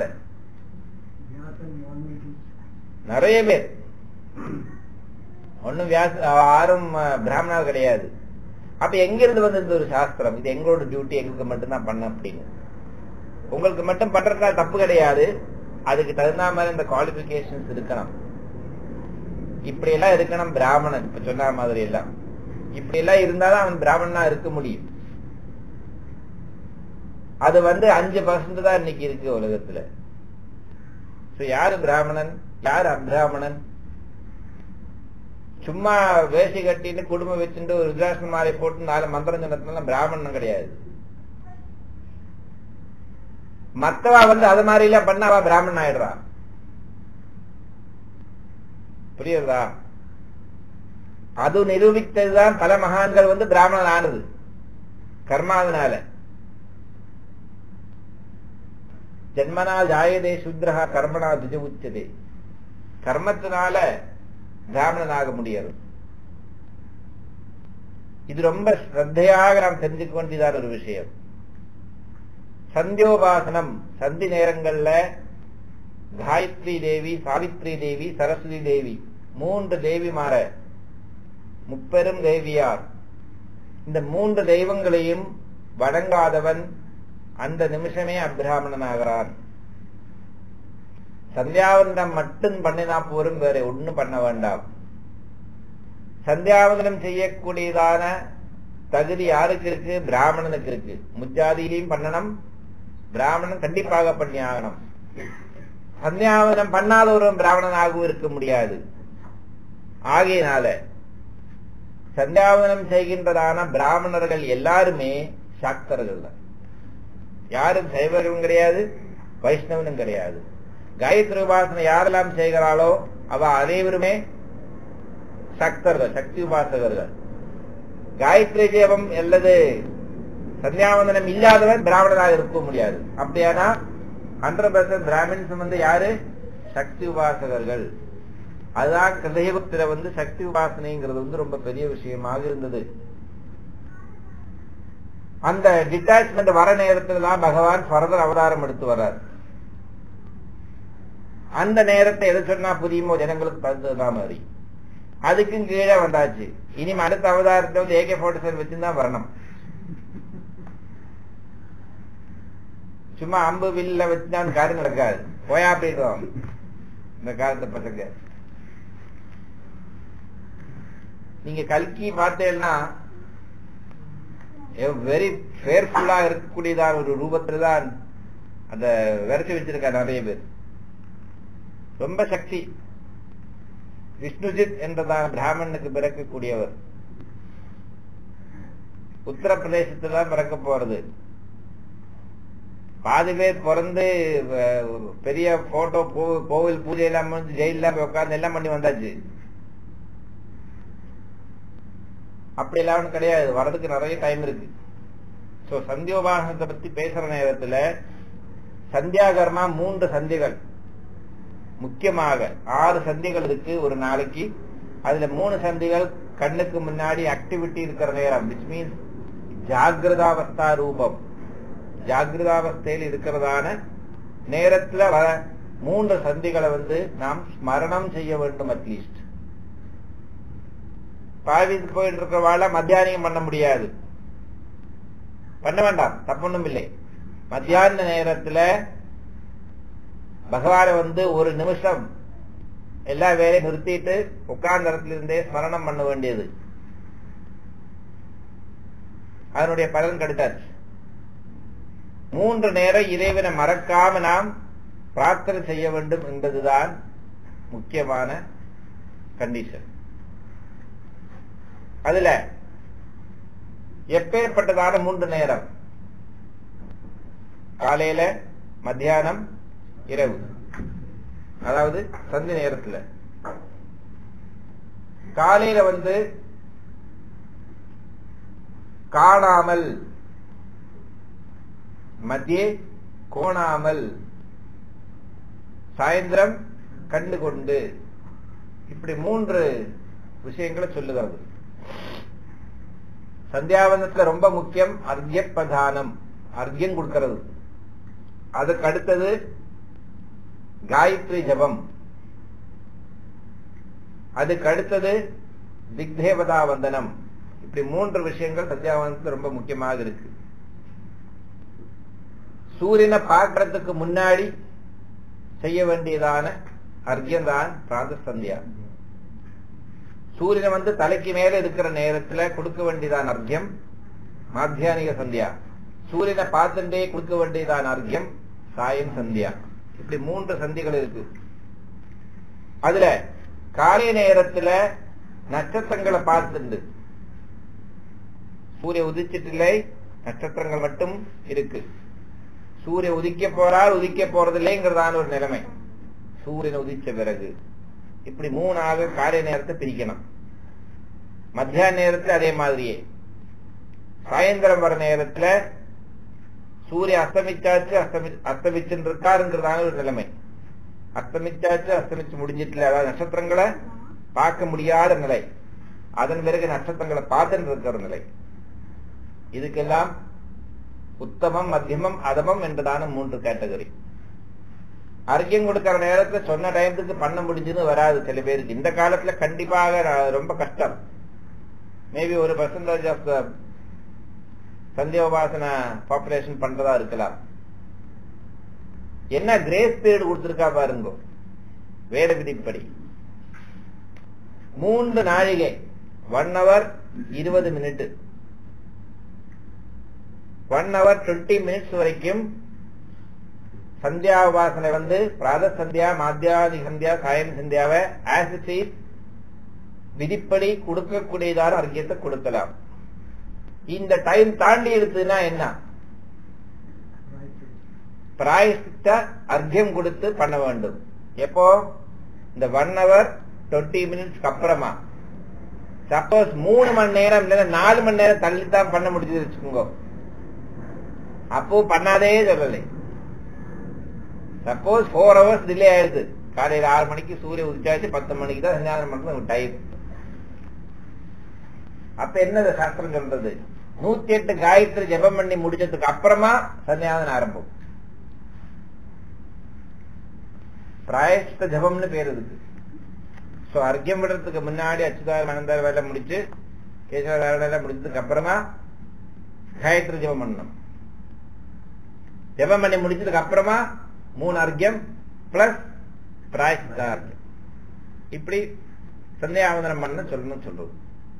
நிறைய பேர் ஒன்னும் வியாச யாரும் பிராமணர் கிடையாது அப்ப எங்கிருந்து வந்தது ஒரு சாஸ்திரம் இது எங்களோட டியூட்டி எங்களுக்கு மட்டும்தான் பண்ண அப்படின்னு உங்களுக்கு மட்டும் பண்றதுனால தப்பு கிடையாது அதுக்கு தகுந்த மாதிரி இந்த குவாலிபிகேஷன்ஸ் இருக்கணும் இப்படி எல்லாம் இருக்கணும் பிராமணன் இப்ப சொன்ன மாதிரி எல்லாம் இப்படி எல்லாம் இருந்தாதான் அவன் பிராமணனா இருக்க முடியும் அது வந்து அஞ்சு பர்சன்ட் தான் இன்னைக்கு இருக்கு உலகத்துல யாரு பிராமணன் யாரு அப்பிராமணன் சும்மா வேசி கட்டின்னு குடும்பம் வச்சுட்டு ஒரு ருத்ராட்சம் மாலை போட்டு நாலு மந்திரம் சொன்னதுனால பிராமணன் கிடையாது மத்தவா வந்து அது மாதிரி எல்லாம் பண்ண அவ பிராமணன் ஆயிடுறா புரியுதா அது நிரூபித்ததுதான் பல மகான்கள் வந்து பிராமணன் ஆனது கர்மாவனால ஜென்மனா ஜாயதே சுத்ரஹா கர்மனா துஜ உச்சதே கர்மத்தினால பிராமணனாக முடியாது இது ரொம்ப ஸ்ரத்தையாக நாம் தெரிஞ்சுக்க வேண்டியதான ஒரு விஷயம் சந்தியோபாசனம் சந்தி நேரங்கள்ல காயத்ரி தேவி சாவித்ரி தேவி சரஸ்வதி தேவி மூன்று தேவிமார முப்பெரும் தேவியார் இந்த மூன்று தெய்வங்களையும் வணங்காதவன் அந்த நிமிஷமே அப்பிராமணன் ஆகிறான் சந்தியாவந்தனம் மட்டும் பண்ணினா போரும் வேற ஒண்ணும் பண்ண வேண்டாம் சந்தியாவந்தனம் செய்யக்கூடியதான தகுதி யாருக்கு இருக்கு பிராமணனுக்கு இருக்கு முஜாதியிலையும் பண்ணணும் பிராமணன் கண்டிப்பாக பண்ணி ஆகணும் சந்தியாவதனம் பண்ணாத ஒரு பிராமணனாகவும் இருக்க முடியாது ஆகையினால சந்தியாவதனம் செய்கின்றதான பிராமணர்கள் எல்லாருமே சாக்தர்கள் தான் யாரும் சைவரும் கிடையாது வைஷ்ணவனும் கிடையாது காயத்ரி உபாசனை யாரெல்லாம் செய்கிறாளோ அவ அனைவருமே சக்தர்கள் சக்தி உபாசகர்கள் காயத்ரி ஜெபம் அல்லது சந்தியாவந்தனம் இல்லாதவன் பிராமணனாக இருக்க முடியாது அப்படியானா ஹண்ட்ரட் பர்சன்ட் பிராமின்ஸ் வந்து யாரு சக்தி உபாசகர்கள் அதுதான் கிருதயுகத்துல வந்து சக்தி உபாசனைங்கிறது வந்து ரொம்ப பெரிய விஷயமாக இருந்தது அந்த டிட்டாச்மெண்ட் வர நேரத்துல தான் பகவான் ஃபர்தர் அவதாரம் எடுத்து வர்றார் அந்த நேரத்தை எது சொன்னா புரியுமோ ஜனங்களுக்கு தகுந்ததுதான் மாதிரி அதுக்கும் கீழே வந்தாச்சு இனிமே அடுத்த அவதாரத்தை வந்து ஏகே போர்ட்டி செவன் வச்சுதான் வரணும் சும்மா அம்பு வில்ல வச்சுனா அந்த காரியம் நடக்காது போயா போயிடுவோம் இந்த காலத்து பசங்க நீங்க கல்கி பார்த்தேன்னா வெரி ஃபேர்ஃபுல்லா இருக்கக்கூடியதான ஒரு ரூபத்துல தான் அந்த விரட்டி வச்சிருக்கா நிறைய பேர் ரொம்ப சக்தி விஷ்ணுஜித் என்றதான பிராமணனுக்கு பிறக்கக்கூடியவர் உத்தரப்பிரதேசத்துல தான் பிறக்க போறது பாதி பேர் பிறந்து அஹ், பெரிய போட்டோ கோவில் பூஜை எல்லாம் வந்து ஜெயில போய் உட்கார்ந்து எல்லாம் பண்ணி வந்தாச்சு அப்படி எல்லாம் ஒண்ணும் கிடையாது வர்றதுக்கு நிறைய டைம் இருக்கு சோ சந்தியோபாசனத்தை பத்தி பேசுற நேரத்துல சந்தியாகர்மா மூன்று சந்திகள் முக்கியமாக ஆறு சந்திகள் இருக்கு ஒரு நாளைக்கு அதுல மூணு சந்திகள் கண்ணுக்கு முன்னாடி ஆக்டிவிட்டி இருக்கிற நேரம் விச் மீன்ஸ் ஜாகிரதாவஸ்தா ரூபம் ஜாகிரதாவஸ்தையில் இருக்கிறதான நேரத்துல வர மூன்று சந்திகளை வந்து நாம் ஸ்மரணம் செய்ய வேண்டும் அட்லீஸ்ட் பாவிக்கு போயிட்டு இருக்கிறவாழ மத்தியானியம் பண்ண முடியாது பண்ண வேண்டாம் தப்பொன்னும் இல்லை மத்தியான நேரத்துல பகவான வந்து ஒரு நிமிஷம் எல்லா வேலையும் நிறுத்திட்டு உட்கார்ந்த இடத்துல இருந்தே ஸ்மரணம் பண்ண வேண்டியது அதனுடைய பலன் கிடைத்தாச்சு மூன்று நேரம் இறைவனை மறக்காம நாம் பிரார்த்தனை செய்ய வேண்டும் என்பதுதான் முக்கியமான கண்டிஷன் அதுல எப்பேற்பட்டதான மூன்று நேரம் காலையில மத்தியானம் இரவு அதாவது சந்தி நேரத்துல காலையில வந்து காணாமல் மத்தியே கோணாமல் சாயந்திரம் கண்டு கொண்டு இப்படி மூன்று விஷயங்களை சொல்லுகிறது சந்தியாவந்தத்துல ரொம்ப முக்கியம் அர்க்ய பிரதானம் அர்க்யம் கொடுக்கிறது அதுக்கு அடுத்தது காயத்ரி ஜபம் அதுக்கு அடுத்தது திக்தேவதா வந்தனம் இப்படி மூன்று விஷயங்கள் சந்தியாவந்தத்துல ரொம்ப முக்கியமாக இருக்கு சூரியனை பார்க்கறதுக்கு முன்னாடி செய்ய வேண்டியதான அர்க்கியம் தான் பிராத சந்தியா சூரியனை வந்து தலைக்கு மேல இருக்கிற நேரத்துல கொடுக்க வேண்டியதான அர்க்கியம் மாத்தியானிக சந்தியா சூரியனை பார்த்துட்டே கொடுக்க வேண்டியதான அர்க்கியம் சாயம் சந்தியா இப்படி மூன்று சந்திகள் இருக்கு அதுல காலை நேரத்துல நட்சத்திரங்களை பார்த்துண்டு சூரிய உதிச்சிட்டில்லை நட்சத்திரங்கள் மட்டும் இருக்கு சூரிய உதிக்க போறார் உதிக்க போறதில்லைங்கிறதான ஒரு நிலைமை சூரியன் உதிச்ச பிறகு இப்படி மூணாக காலை நேரத்தை பிரிக்கணும் மத்தியான நேரத்துல அதே மாதிரியே சாயந்தரம் வர நேரத்துல சூரிய அஸ்தமிச்சாச்சு அஸ்தமி அஸ்தமிச்சுன்னு இருக்காருங்கிறதான ஒரு நிலைமை அஸ்தமிச்சாச்சு அஸ்தமிச்சு முடிஞ்சிட்டுல அதாவது நட்சத்திரங்களை பார்க்க முடியாத நிலை அதன் பிறகு நட்சத்திரங்களை பார்த்துட்டு இருக்கிற நிலை இதுக்கெல்லாம் உத்தமம் மத்தியமம் அதமம் என்றதான மூன்று கேட்டகரி அர்க்கியம் கொடுக்கிற நேரத்துல சொன்ன டைத்துக்கு பண்ண முடிஞ்சுன்னு வராது சில பேருக்கு இந்த காலத்துல கண்டிப்பாக ர- ரொம்ப கஷ்டம் மேபி ஒரு பர்சன்டேஜ் ஆஃப் சந்தியோபாசன பாப்புலேஷன் பண்றதா இருக்கலாம் என்ன கிரேஸ் பீரியட் கொடுத்திருக்கா பாருங்க வேத விதிப்படி மூன்று நாழிகை ஒன் ஹவர் இருபது minute one hour twenty minutes வரைக்கும் சந்தியா உபாசனை வந்து பிராத சந்தியா மாத்தியாதி சந்தியா சாயம் சந்தியாவை ஆஸ் இட் இஸ் விதிப்படி கொடுக்கக்கூடியதான அர்க்கியத்தை கொடுக்கலாம் இந்த டைம் தாண்டி இருக்குதுன்னா என்ன பிராயசித்த அர்க்கியம் கொடுத்து பண்ண வேண்டும் எப்போ இந்த ஒன் ஹவர் டுவெண்ட்டி மினிட்ஸ்க்கு அப்புறமா சப்போஸ் மூணு மணி நேரம் இல்லைன்னா நாலு மணி நேரம் தள்ளித்தான் பண்ண முடிஞ்சது வச்சுக்கோங்க அப்போ பண்ணாதே சொல்லலை சப்போஸ் ஃபோர் ஹவர்ஸ் டிலே ஆயிடுது காலையில ஆறு மணிக்கு சூரிய உதிச்சாச்சு பத்து மணிக்கு தான் சஞ்சாரம் பண்றது டைம் அப்ப என்ன இந்த சாஸ்திரம் சொல்றது நூத்தி எட்டு காயத்ரி ஜெபம் பண்ணி முடிச்சதுக்கு அப்புறமா சன்னியாசனம் ஆரம்பம் பிராயஷ்ட ஜபம்னு பேர் இருக்கு சோ அர்க்கியம் விடுறதுக்கு முன்னாடி அச்சுதார அனந்தார வேலை முடிச்சு கேசவ வேலை முடிச்சதுக்கு அப்புறமா காயத்ரி ஜபம் பண்ணணும் ஜெபம் பண்ணி முடிச்சதுக்கு அப்புறமா மூணு அர்க்கியம் பிளஸ் பிராய்ச்சித்தார்த்தம் இப்படி சந்தியாவந்தனம் பண்ண சொல்லணும் சொல்றது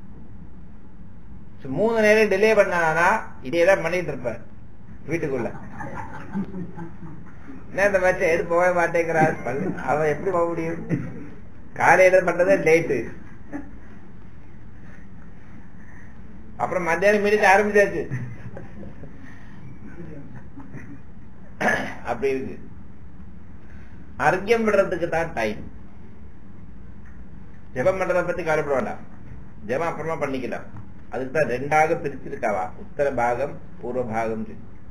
So, மூணு நேரம் டிலே பண்ணானா இதே தான் பண்ணிட்டு இருப்பேன் வீட்டுக்குள்ள என்ன இந்த மேட்ச எடு போக மாட்டேங்கிறார் பள்ளி- அவன் எப்படி போக முடியும் காலையில பண்றதே லேட்டு அப்புறம் மத்தியானம் மீடிட்டு ஆரம்பிச்சாச்சு அப்படி இருக்கு அர்க்கியம் விடுறதுக்கு தான் டைம் ஜெபம் பண்றத பத்தி கவலைப்பட வேண்டாம் ஜெபம் அப்புறமா பண்ணிக்கலாம் அதுக்கு தான் ரெண்டாக பிரிச்சிருக்காவா உத்தர பாகம் பூர்வ பாகம்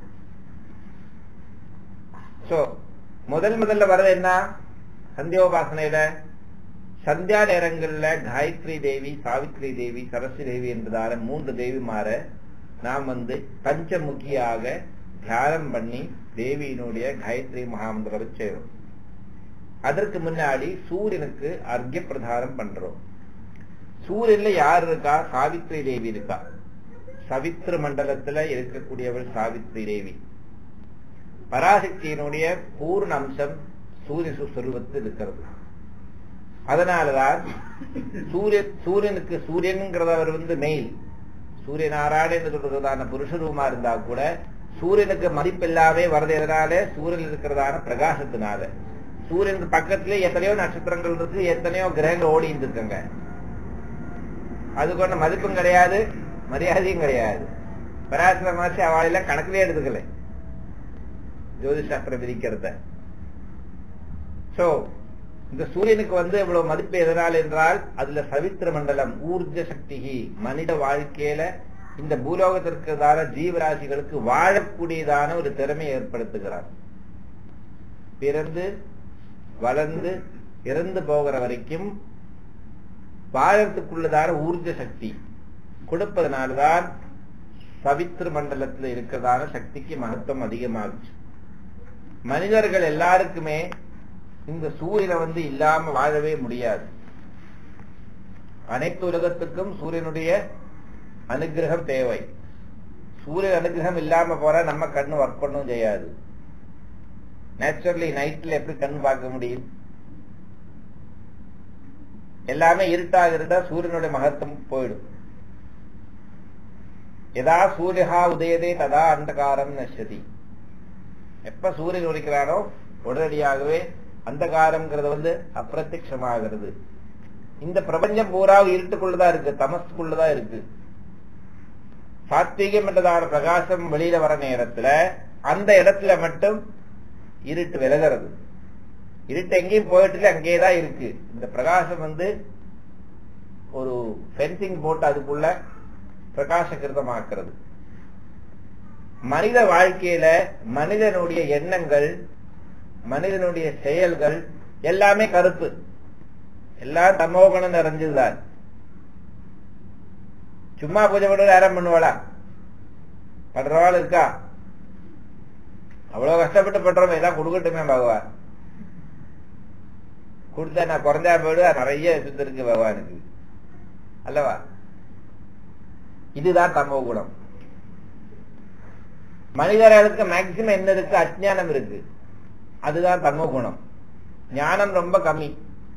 சோ முதல் முதல்ல வர்றது என்ன சந்தியோபாசனையில சந்தியா நேரங்கள்ல காயத்ரி தேவி சாவித்ரி தேவி சரஸ்வதி தேவி என்பதான மூன்று தேவிமார நாம் வந்து பஞ்சமுகியாக தியானம் பண்ணி தேவியினுடைய காயத்ரி மகாமந்திரம் செய்றோம் அதற்கு முன்னாடி சூரியனுக்கு அர்க்கிய பிரதானம் பண்றோம் சூரியன்ல யார் இருக்கா சாவித்ரி தேவி இருக்கா சவித்ரு மண்டலத்துல இருக்கக்கூடியவள் சாவித்ரி தேவி பராசக்தியினுடைய பூர்ண அம்சம் சூரிய சுஸ்வரூபத்தில் இருக்கிறது அதனாலதான் சூரிய சூரியனுக்கு சூரியன்கிறவர் வந்து மெயில் சூரிய நாராயணன் என்று சொல்றதான புருஷரூபமா இருந்தா கூட சூரியனுக்கு மதிப்பில்லாமே வரது எதனால சூரியன் இருக்கிறதான பிரகாசத்தினால சூரியனுக்கு பக்கத்துல எத்தனையோ நட்சத்திரங்கள் இருக்கு எத்தனையோ கிரகங்கள் ஓடி இருக்குங்க அதுக்கு ஒன்றும் மதிப்பும் கிடையாது மரியாதையும் கிடையாது பராசர மகர்ஷி அவளையில கணக்கிலே எடுத்துக்கல ஜோதிஷாஸ்திரம் விதிக்கிறத சோ இந்த சூரியனுக்கு வந்து இவ்வளவு மதிப்பு எதனால் என்றால் அதுல சவித்திர மண்டலம் ஊர்ஜ சக்தி மனித வாழ்க்கையில இந்த பூலோகத்திற்குதான ஜீவராசிகளுக்கு வாழக்கூடியதான ஒரு திறமையை ஏற்படுத்துகிறார் பிறந்து வளர்ந்து இறந்து போகிற வரைக்கும் வாழறதுக்குள்ளதான ஊர்ஜ சக்தி கொடுப்பதனால்தான் சவித்திர மண்டலத்தில் இருக்கிறதான சக்திக்கு மகத்துவம் அதிகமாகுச்சு மனிதர்கள் எல்லாருக்குமே இந்த சூரியனை வந்து இல்லாம வாழவே முடியாது அனைத்து உலகத்துக்கும் சூரியனுடைய அனுகிரகம் தேவை சூரியன் அனுகிரகம் இல்லாம போற நம்ம கண்ணு ஒர்க் பண்ணவும் செய்யாது நேச்சுரலி நைட்ல எப்படி கண் பார்க்க முடியும் எல்லாமே இருட்டாக இருந்தா சூரியனுடைய மகத்துவம் போயிடும் எதா சூரியஹா உதயதே ததா அந்தகாரம் நசதி எப்ப சூரியன் உதிக்கிறானோ உடனடியாகவே அந்தகாரம்ங்கிறது வந்து அப்பிரத்யமாகிறது இந்த பிரபஞ்சம் பூரா இருட்டுக்குள்ளதான் இருக்கு தமசுக்குள்ளதான் இருக்கு சாத்வீகம் என்றதான பிரகாசம் வெளியில வர நேரத்துல அந்த இடத்துல மட்டும் இருட்டு விலகிறது இருட்டு எங்கேயும் போயிட்டு அங்கேயேதான் இருக்கு இந்த பிரகாசம் வந்து ஒரு ஃபென்சிங் போட்டு அதுக்குள்ள பிரகாசகிருதமாக்குறது மனித வாழ்க்கையில மனிதனுடைய எண்ணங்கள் மனிதனுடைய செயல்கள் எல்லாமே கருப்பு எல்லாம் தமோகணம் நிறைஞ்சதுதான் சும்மா பூஜை பண்ண யாரும் பண்ணுவாளா பண்றவாள் இருக்கா அவ்வளவு கஷ்டப்பட்டு பண்றோம் ஏதாவது கொடுக்கட்டுமே பகவான் கொடுத்தா நான் குறைஞ்சா போயிடு நிறைய சுத்து இருக்கு பகவானுக்கு அல்லவா இதுதான் தமோ குணம் மனிதர்களுக்கு மேக்சிமம் என்ன இருக்கு அஜ்ஞானம் இருக்கு அதுதான் தமோ குணம் ஞானம் ரொம்ப கம்மி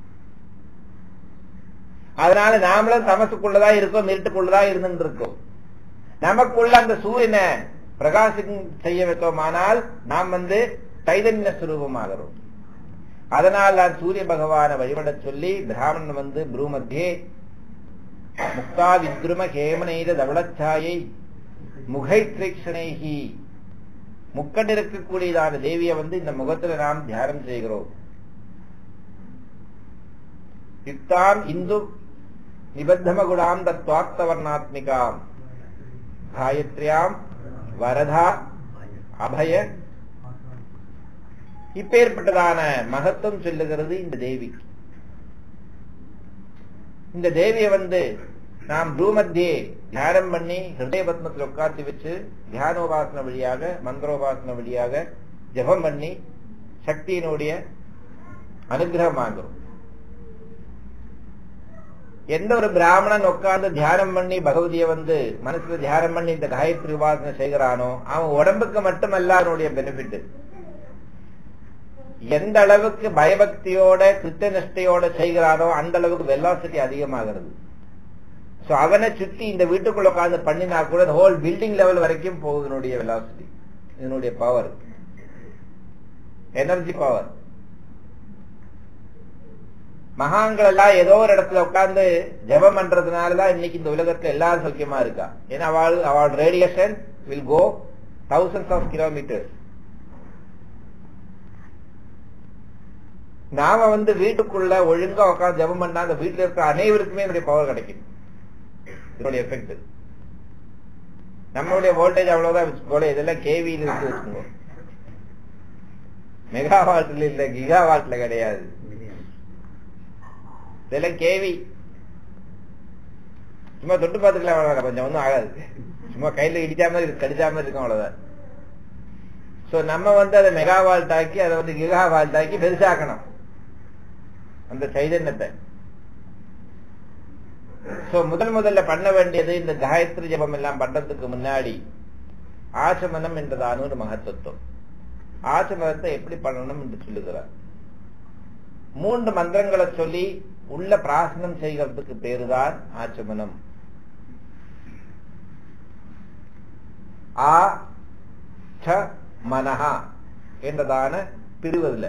அதனால நாமளும் தமசுக்குள்ளதான் இருக்கோம் இருட்டுக்குள்ளதான் இருந்துட்டு இருக்கோம் நமக்குள்ள அந்த சூரியனை பிரகாசம் செய்ய வைத்தோமானால் நாம் வந்து தைதன்ய சுரூபமாகிறோம் அதனால் நான் சூரிய பகவானை வழிபட சொல்லி பிராமணன் வந்து ப்ரூமத்தியே முக்தா வித்ரும ஹேமனைத தவளச்சாயை முகை திரேக்ஷணைகி முக்கண்டு இருக்கக்கூடியதான தேவியை வந்து இந்த முகத்துல நாம் தியானம் செய்கிறோம் யுக்தாம் இந்து நிபத்தமகுடாம் தத்வார்த்தவர்ணாத்மிகாம் காயத்ரியாம் வரதா அபய இப்பேற்பட்டதான மகத்துவம் சொல்லுகிறது இந்த தேவி இந்த தேவியை வந்து நாம் பூமத்தியே தியானம் பண்ணி ஹிருதய பத்மத்தில் உட்காந்து வச்சு தியானோபாசன வழியாக மந்திரோபாசன வழியாக ஜபம் பண்ணி சக்தியினுடைய அனுகிரகம் ஆகிறோம் எந்த ஒரு பிராமணன் உட்கார்ந்து தியானம் பண்ணி பகவதியை வந்து மனசுல தியானம் பண்ணி இந்த காயத்ரி உபாசனை செய்கிறானோ அவன் உடம்புக்கு மட்டுமல்ல அவனுடைய பெனிஃபிட் எந்த அளவுக்கு பயபக்தியோட கிருத்தநிஷ்டையோட செய்கிறானோ அந்த அளவுக்கு வெல்லாசிட்டி அதிகமாகிறது சோ அவனை சுத்தி இந்த வீட்டுக்குள்ள உட்கார்ந்து பண்ணினா கூட ஹோல் பில்டிங் லெவல் வரைக்கும் போகுது இதனுடைய வெலாசிட்டி இதனுடைய பவர் எனர்ஜி பவர் மகான்கள் எல்லாம் ஏதோ ஒரு இடத்துல உட்கார்ந்து ஜெபம் பண்றதுனாலதான் இன்னைக்கு இந்த உலகத்துல எல்லாரும் சௌக்கியமா இருக்கா ஏன்னா அவள் அவள் radiation will go thousands of kilometers நாம வந்து வீட்டுக்குள்ள ஒழுங்கா உட்கார்ந்து ஜெபம் பண்ணா அந்த வீட்டுல இருக்க அனைவருக்குமே என்னுடைய பவர் கிடைக்கும் இதனுடைய எஃபெக்ட் நம்மளுடைய வோல்டேஜ் அவ்வளவுதான் போல இதெல்லாம் கேவியில் இருக்கு வச்சுக்கோங்க மெகா வாட்ல இல்ல கிகா வாட்ல கிடையாது இதெல்லாம் கேவி சும்மா தொட்டு பார்த்துக்கலாம் அவ்வளவுதான் கொஞ்சம் ஒன்றும் ஆகாது சும்மா கையில இடிச்சா மாதிரி கடிச்சா மாதிரி இருக்கும் அவ்வளவுதான் சோ நம்ம வந்து அதை மெகா வால்ட் ஆக்கி அதை வந்து கிகா வால்ட் ஆக்கி பெருசாக்கணும் அந்த சைதன்யத்தை சோ முதல் முதல்ல பண்ண வேண்டியது இந்த காயத்ரி ஜபம் எல்லாம் பண்றதுக்கு முன்னாடி ஆச்சமனம் என்றதான ஒரு மகத்துவம் ஆச்சமனத்தை எப்படி பண்ணணும் என்று சொல்லுகிறார் மூன்று மந்திரங்களை சொல்லி உள்ள பிராசனம் செய்கிறதுக்கு பேருதான் ஆச்சமனம் ஆ ச மனஹா என்றதான பிரிவதில்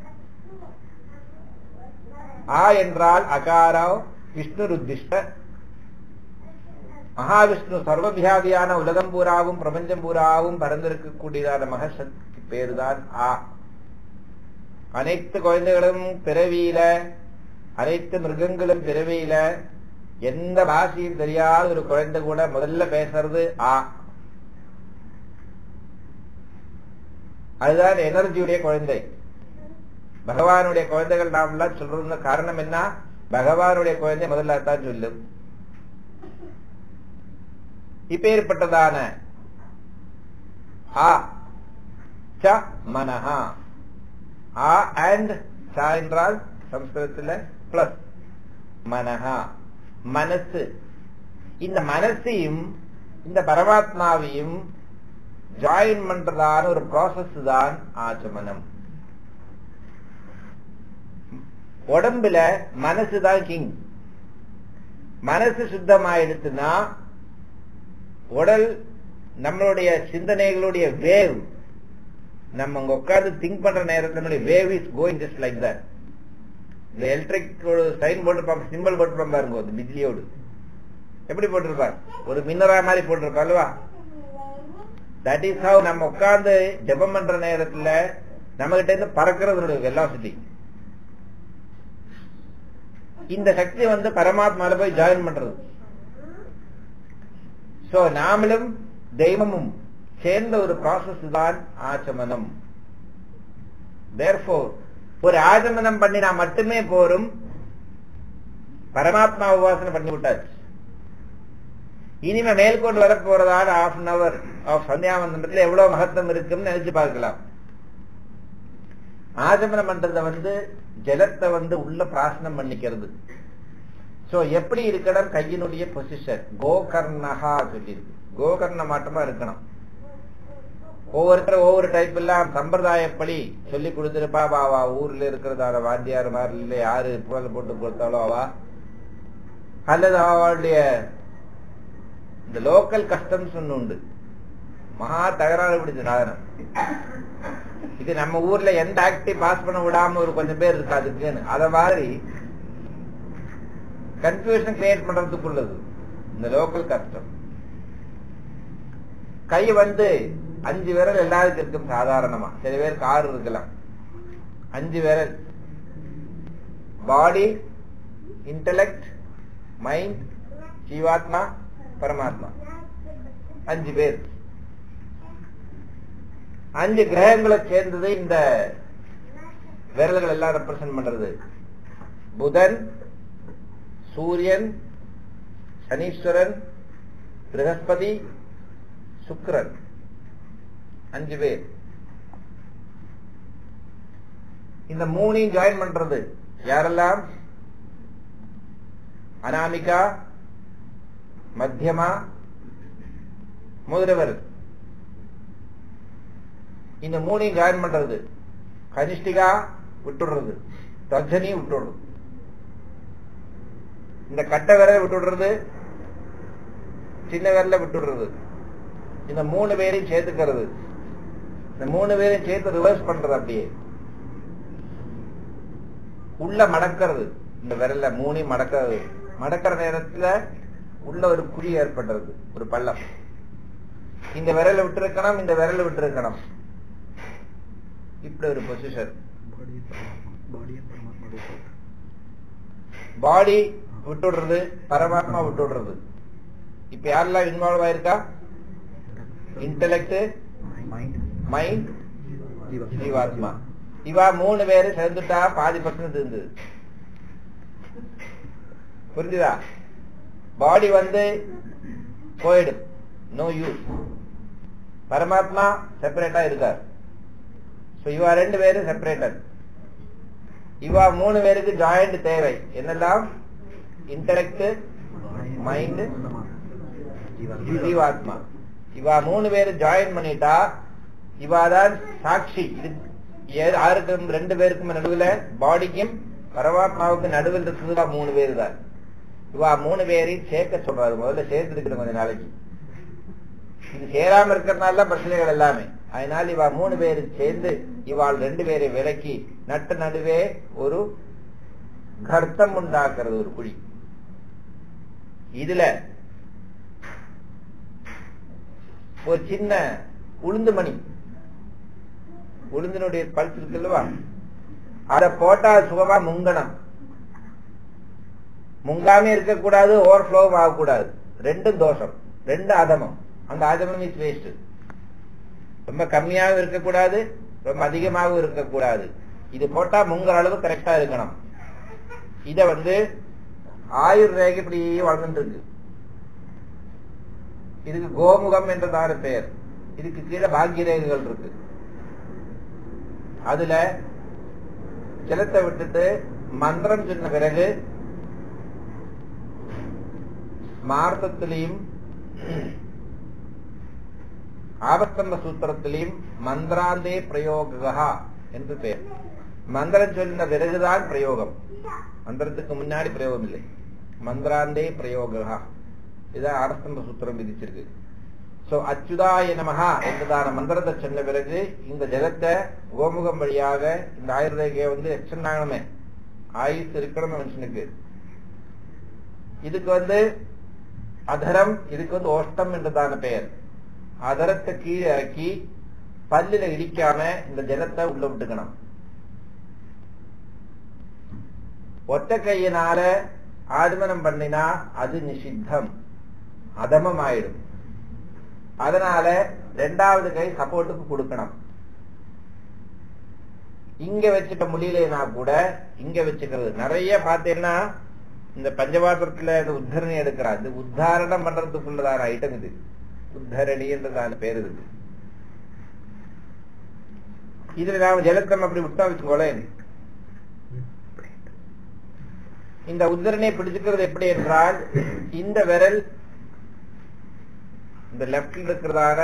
ஆ என்றால் அகாரோ விஷ்ணு ருத்திஷ்ட மகாவிஷ்ணு சர்வவியாதியான உலகம் பூராவும் பிரபஞ்சம் பூராவும் பறந்திருக்கக்கூடியதான மகசக்தி பேருதான் ஆ அனைத்து குழந்தைகளும் பிறவியில அனைத்து மிருகங்களும் பிறவியில எந்த பாஷையும் தெரியாத ஒரு குழந்தை கூட முதல்ல பேசுறது ஆ அதுதான் எனர்ஜியுடைய குழந்தை பகவானுடைய குழந்தைகள் நாம் எல்லாம் சொல்றது காரணம் என்ன பகவானுடைய குழந்தை முதல்ல தான் சொல்லும் இப்பேற்பட்டதான ஆ ச மனஹா ஆ அண்ட் ச என்றால் சம்ஸ்கிருதத்துல பிளஸ் மனஹா மனசு இந்த மனசையும் இந்த பரமாத்மாவையும் ஜாயின் பண்றதான ஒரு ப்ராசஸ் தான் ஆச்சமனம் உடம்புல மனசு தான் கிங் மனசு சுத்தமாயிடுச்சுன்னா உடல் நம்மளுடைய சிந்தனைகளுடைய வேவ் நம்ம அங்க உட்கார்ந்து திங்க் பண்ற நேரத்தில் நம்மளுடைய wave is going just like that இந்த எலக்ட்ரிக் சைன் போட்டிருப்பாங்க சிம்பிள் போட்டிருப்பாங்க பாருங்க ஒரு பிஜிலியோடு எப்படி போட்டிருப்பார் ஒரு மின்னரா மாதிரி போட்டிருப்பா அல்லவா தட் இஸ் ஹவ் நம்ம உட்கார்ந்து ஜெபம் பண்ற நேரத்துல நம்ம கிட்ட இருந்து பறக்கிறது வெல்லாசிட்டி இந்த சக்தி வந்து பரமாத்மால போய் ஜாயின் பண்றது சோ நாமளும் தெய்வமும் சேர்ந்த ஒரு ப்ராசஸ் தான் ஆச்சமனம் தேர்ஃபோர் ஒரு ஆச்சமனம் பண்ணினா மட்டுமே போரும் பரமாத்மா உபாசனை பண்ணி விட்டாச்சு இனிமே மேற்கொண்டு வர போறதான ஹாஃப் அன் அவர் ஆஃப் சந்தியாவந்தனத்துல எவ்வளவு மகத்துவம் இருக்குன்னு நினைச்சு பார்க்கலாம் ஆச்சமனம் பண்றத வந்து ஜலத்தை வந்து உள்ள பிராசனம் பண்ணிக்கிறது சோ எப்படி இருக்கணும் கையினுடைய பொசிஷன் கோகர்ணகா சொல்லியிருக்கு கோகர்ண மாட்டமா இருக்கணும் ஒவ்வொருத்தரும் ஒவ்வொரு டைப் எல்லாம் சம்பிரதாயப்படி சொல்லி கொடுத்துருப்பா அவா ஊர்ல இருக்கிறதான வாத்தியார் மாதிரி இல்ல யாரு புகழ் போட்டு கொடுத்தாலும் அவா அல்லது அவளுடைய இந்த லோக்கல் கஸ்டம்ஸ் ஒண்ணு உண்டு மகா தகராறு பிடிச்ச சாதனம் இது நம்ம ஊர்ல எந்த ஆக்டையும் பாஸ் பண்ண விடாம ஒரு கொஞ்சம் பேர் இருக்கு அதுக்குன்னு அத மாதிரி கன்ஃபியூஷன் கிரியேட் பண்றதுக்குள்ளது இந்த லோக்கல் கஷ்டம் கை வந்து அஞ்சு விரல் எல்லாருக்கும் இருக்கும் சாதாரணமா சில பேருக்கு ஆறு இருக்கலாம் அஞ்சு விரல் பாடி இன்டலெக்ட் மைண்ட் ஜீவாத்மா பரமாத்மா அஞ்சு பேர் அஞ்சு கிரகங்களை சேர்ந்தது இந்த விரல்கள் எல்லாம் ரெப்ரசன்ட் பண்றது புதன் சூரியன் சனீஸ்வரன் பிரகஸ்பதி சுக்கிரன் அஞ்சு பேர் இந்த மூணையும் ஜாயின் பண்றது யாரெல்லாம் அனாமிகா மத்தியமா முதல்வர் இந்த மூணையும் ஜாயின் பண்றது கனிஷ்டிகா விட்டுடுறது தர்ஜனி விட்டுடுறது இந்த கட்டை விரல விட்டுடுறது சின்ன விரல விட்டுடுறது இந்த மூணு பேரையும் சேர்த்துக்கிறது இந்த மூணு பேரையும் சேர்த்து ரிவர்ஸ் பண்றது அப்படியே உள்ள மடக்கிறது இந்த விரல்ல மூணையும் மடக்கிறது மடக்கிற நேரத்துல உள்ள ஒரு குழி ஏற்படுறது ஒரு பள்ளம் இந்த விரல விட்டுருக்கணும் இந்த விரல விட்டுருக்கணும் இப்படி ஒரு பொசிஷன் பாடி விட்டுடுறது பரமாத்மா விட்டுடுறது இப்ப யாரெல்லாம் இன்வால்வ் ஆயிருக்கா இன்டலெக்ட் மைண்ட் ஜீவாத்மா இவா மூணு பேரு சேர்ந்துட்டா பாதி பர்சன்ட் இருந்தது புரிஞ்சுதா பாடி வந்து போயிடும் நோ யூஸ் பரமாத்மா செப்பரேட்டா இருக்கார் இவா ரெண்டு பேரும் செப்பரேட்டர் இவா மூணு பேருக்கு ஜாயிண்ட் தேவை என்னெல்லாம் இன்டலெக்ட் மைண்ட் ஜீவாத்மா இவா மூணு பேரும் ஜாயின் பண்ணிட்டா இவாதான் சாட்சி இது யாருக்கும் ரெண்டு பேருக்கும் நடுவுல பாடிக்கும் பரமாத்மாவுக்கு நடுவில் இருக்குதுவா மூணு பேர் தான் இவா மூணு பேரையும் சேர்க்க சொல்றாரு முதல்ல சேர்த்து இருக்கணும் கொஞ்ச நாளைக்கு இது சேராம இருக்கிறதுனால பிரச்சனைகள் எல்லாமே அதனால இவா மூணு பேரு சேர்ந்து இவாள் ரெண்டு பேரை விலக்கி நட்டு நடுவே ஒரு கர்த்தம் உண்டாக்குறது ஒரு குழி இதுல ஒரு சின்ன உளுந்து மணி உளுந்தினுடைய பல்ஸ் இருக்குல்லவா அத போட்டா சுகமா முங்கணும் முங்காமே இருக்கக்கூடாது ஓவர் ஃப்ளோவும் ஆகக்கூடாது ரெண்டும் தோஷம் ரெண்டு அதமம் அந்த அதமம் இஸ் வேஸ்ட் ரொம்ப கம்மியாகவும் இருக்கக்கூடாது ரொம்ப அதிகமாகவும் இருக்கக்கூடாது இது போட்டா முங்குற அளவு கரெக்டா இருக்கணும் இத வந்து ஆயுர் ரேகை இப்படி வளர்ந்துட்டு இருக்கு இதுக்கு கோமுகம் என்றதான பெயர் இதுக்கு கீழே பாக்கிய ரேகைகள் இருக்கு அதுல ஜலத்தை விட்டுட்டு மந்திரம் சொன்ன பிறகு மார்த்தத்திலையும் ஆபத்தம்ப சூத்திரத்திலையும் மந்திராந்தே பிரயோகா என்று பெயர் மந்திரம் சொன்ன பிறகுதான் பிரயோகம் மந்திரத்துக்கு முன்னாடி பிரயோகம் இல்லை மந்திராந்தே பிரயோகா இதான் ஆபஸ்தம்ப சூத்திரம் விதிச்சிருக்கு சோ அச்சுதாய நமகா என்றதான மந்திரத்தை சொன்ன பிறகு இந்த ஜெகத்தை கோமுகம் வழியாக இந்த ஆயுர்வேகையை வந்து எச்சனாகணுமே ஆயுஸ் இருக்கணும் மனுஷனுக்கு இதுக்கு வந்து அதரம் இதுக்கு வந்து ஓஷ்டம் என்றதான பெயர் அதரத்தை கீழே இறக்கி பல்லில இடிக்காம இந்த ஜலத்தை உள்ள விட்டுக்கணும் ஒத்த கையினால ஆத்மனம் பண்ணினா அது நிஷித்தம் அதமம் ஆயிடும் அதனால ரெண்டாவது கை சப்போர்ட்டுக்கு கொடுக்கணும் இங்க வச்சுட்ட முடியலனா கூட இங்க வச்சுக்கிறது நிறைய பார்த்தீங்கன்னா இந்த பஞ்சபாத்திரத்துல இந்த உத்தரணி எடுக்கிறா இந்த உத்தாரணம் பண்றதுக்குள்ளதான ஐட்டம் இது உத்தரணி என்றதான பேர் இருக்கு இதுல நாம ஜலத்தம் அப்படி விட்டா வச்சுக்கோளேன் இந்த உத்தரனை பிடிச்சுக்கிறது எப்படி என்றால் இந்த விரல் இந்த லெப்ட்ல இருக்கிறதான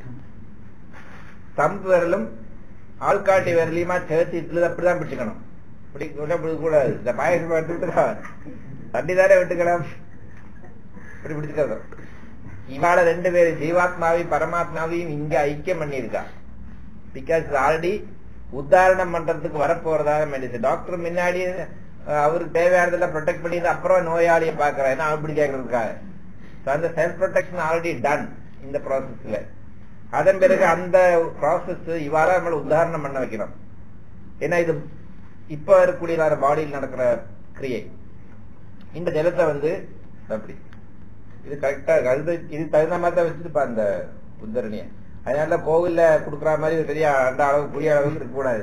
தம்பு விரலும் ஆள்காட்டி விரலையுமா சேர்த்து இதுல அப்படிதான் பிடிச்சுக்கணும் இப்படி கூடாது இந்த பாயசம் எடுத்துக்கிட்டு தண்டி தானே விட்டுக்கலாம் இப்படி பிடிச்சுக்கிறது இவாள ரெண்டு பேரும் ஜீவாத்மாவையும் பரமாத்மாவையும் இங்க ஐக்கியம் பண்ணியிருக்கா பிகாஸ் ஆல்ரெடி உத்தாரணம் பண்றதுக்கு வரப்போறதாக மெடிசன் டாக்டர் முன்னாடி அவருக்கு தேவையானதெல்லாம் ப்ரொடெக்ட் பண்ணி அப்புறம் நோயாளியை பாக்குறேன் ஏன்னா அப்படி கேட்கறதுக்காக அந்த செல்ஃப் ப்ரொடெக்ஷன் ஆல்ரெடி டன் இந்த ப்ராசஸ்ல அதன் பிறகு அந்த ப்ராசஸ் இவ்வாறு நம்மள உதாரணம் பண்ண வைக்கணும் ஏன்னா இது இப்ப இருக்கக்கூடிய பாடியில் நடக்கிற கிரியை இந்த ஜலத்தை வந்து அப்படி இது கரெக்டா அது இது தகுந்த மாதிரி தான் வச்சிருப்பா அந்த உத்தரணிய அதனால கோவில்ல குடுக்கற மாதிரி பெரிய அந்த அளவு புரிய அளவுக்கு இருக்க கூடாது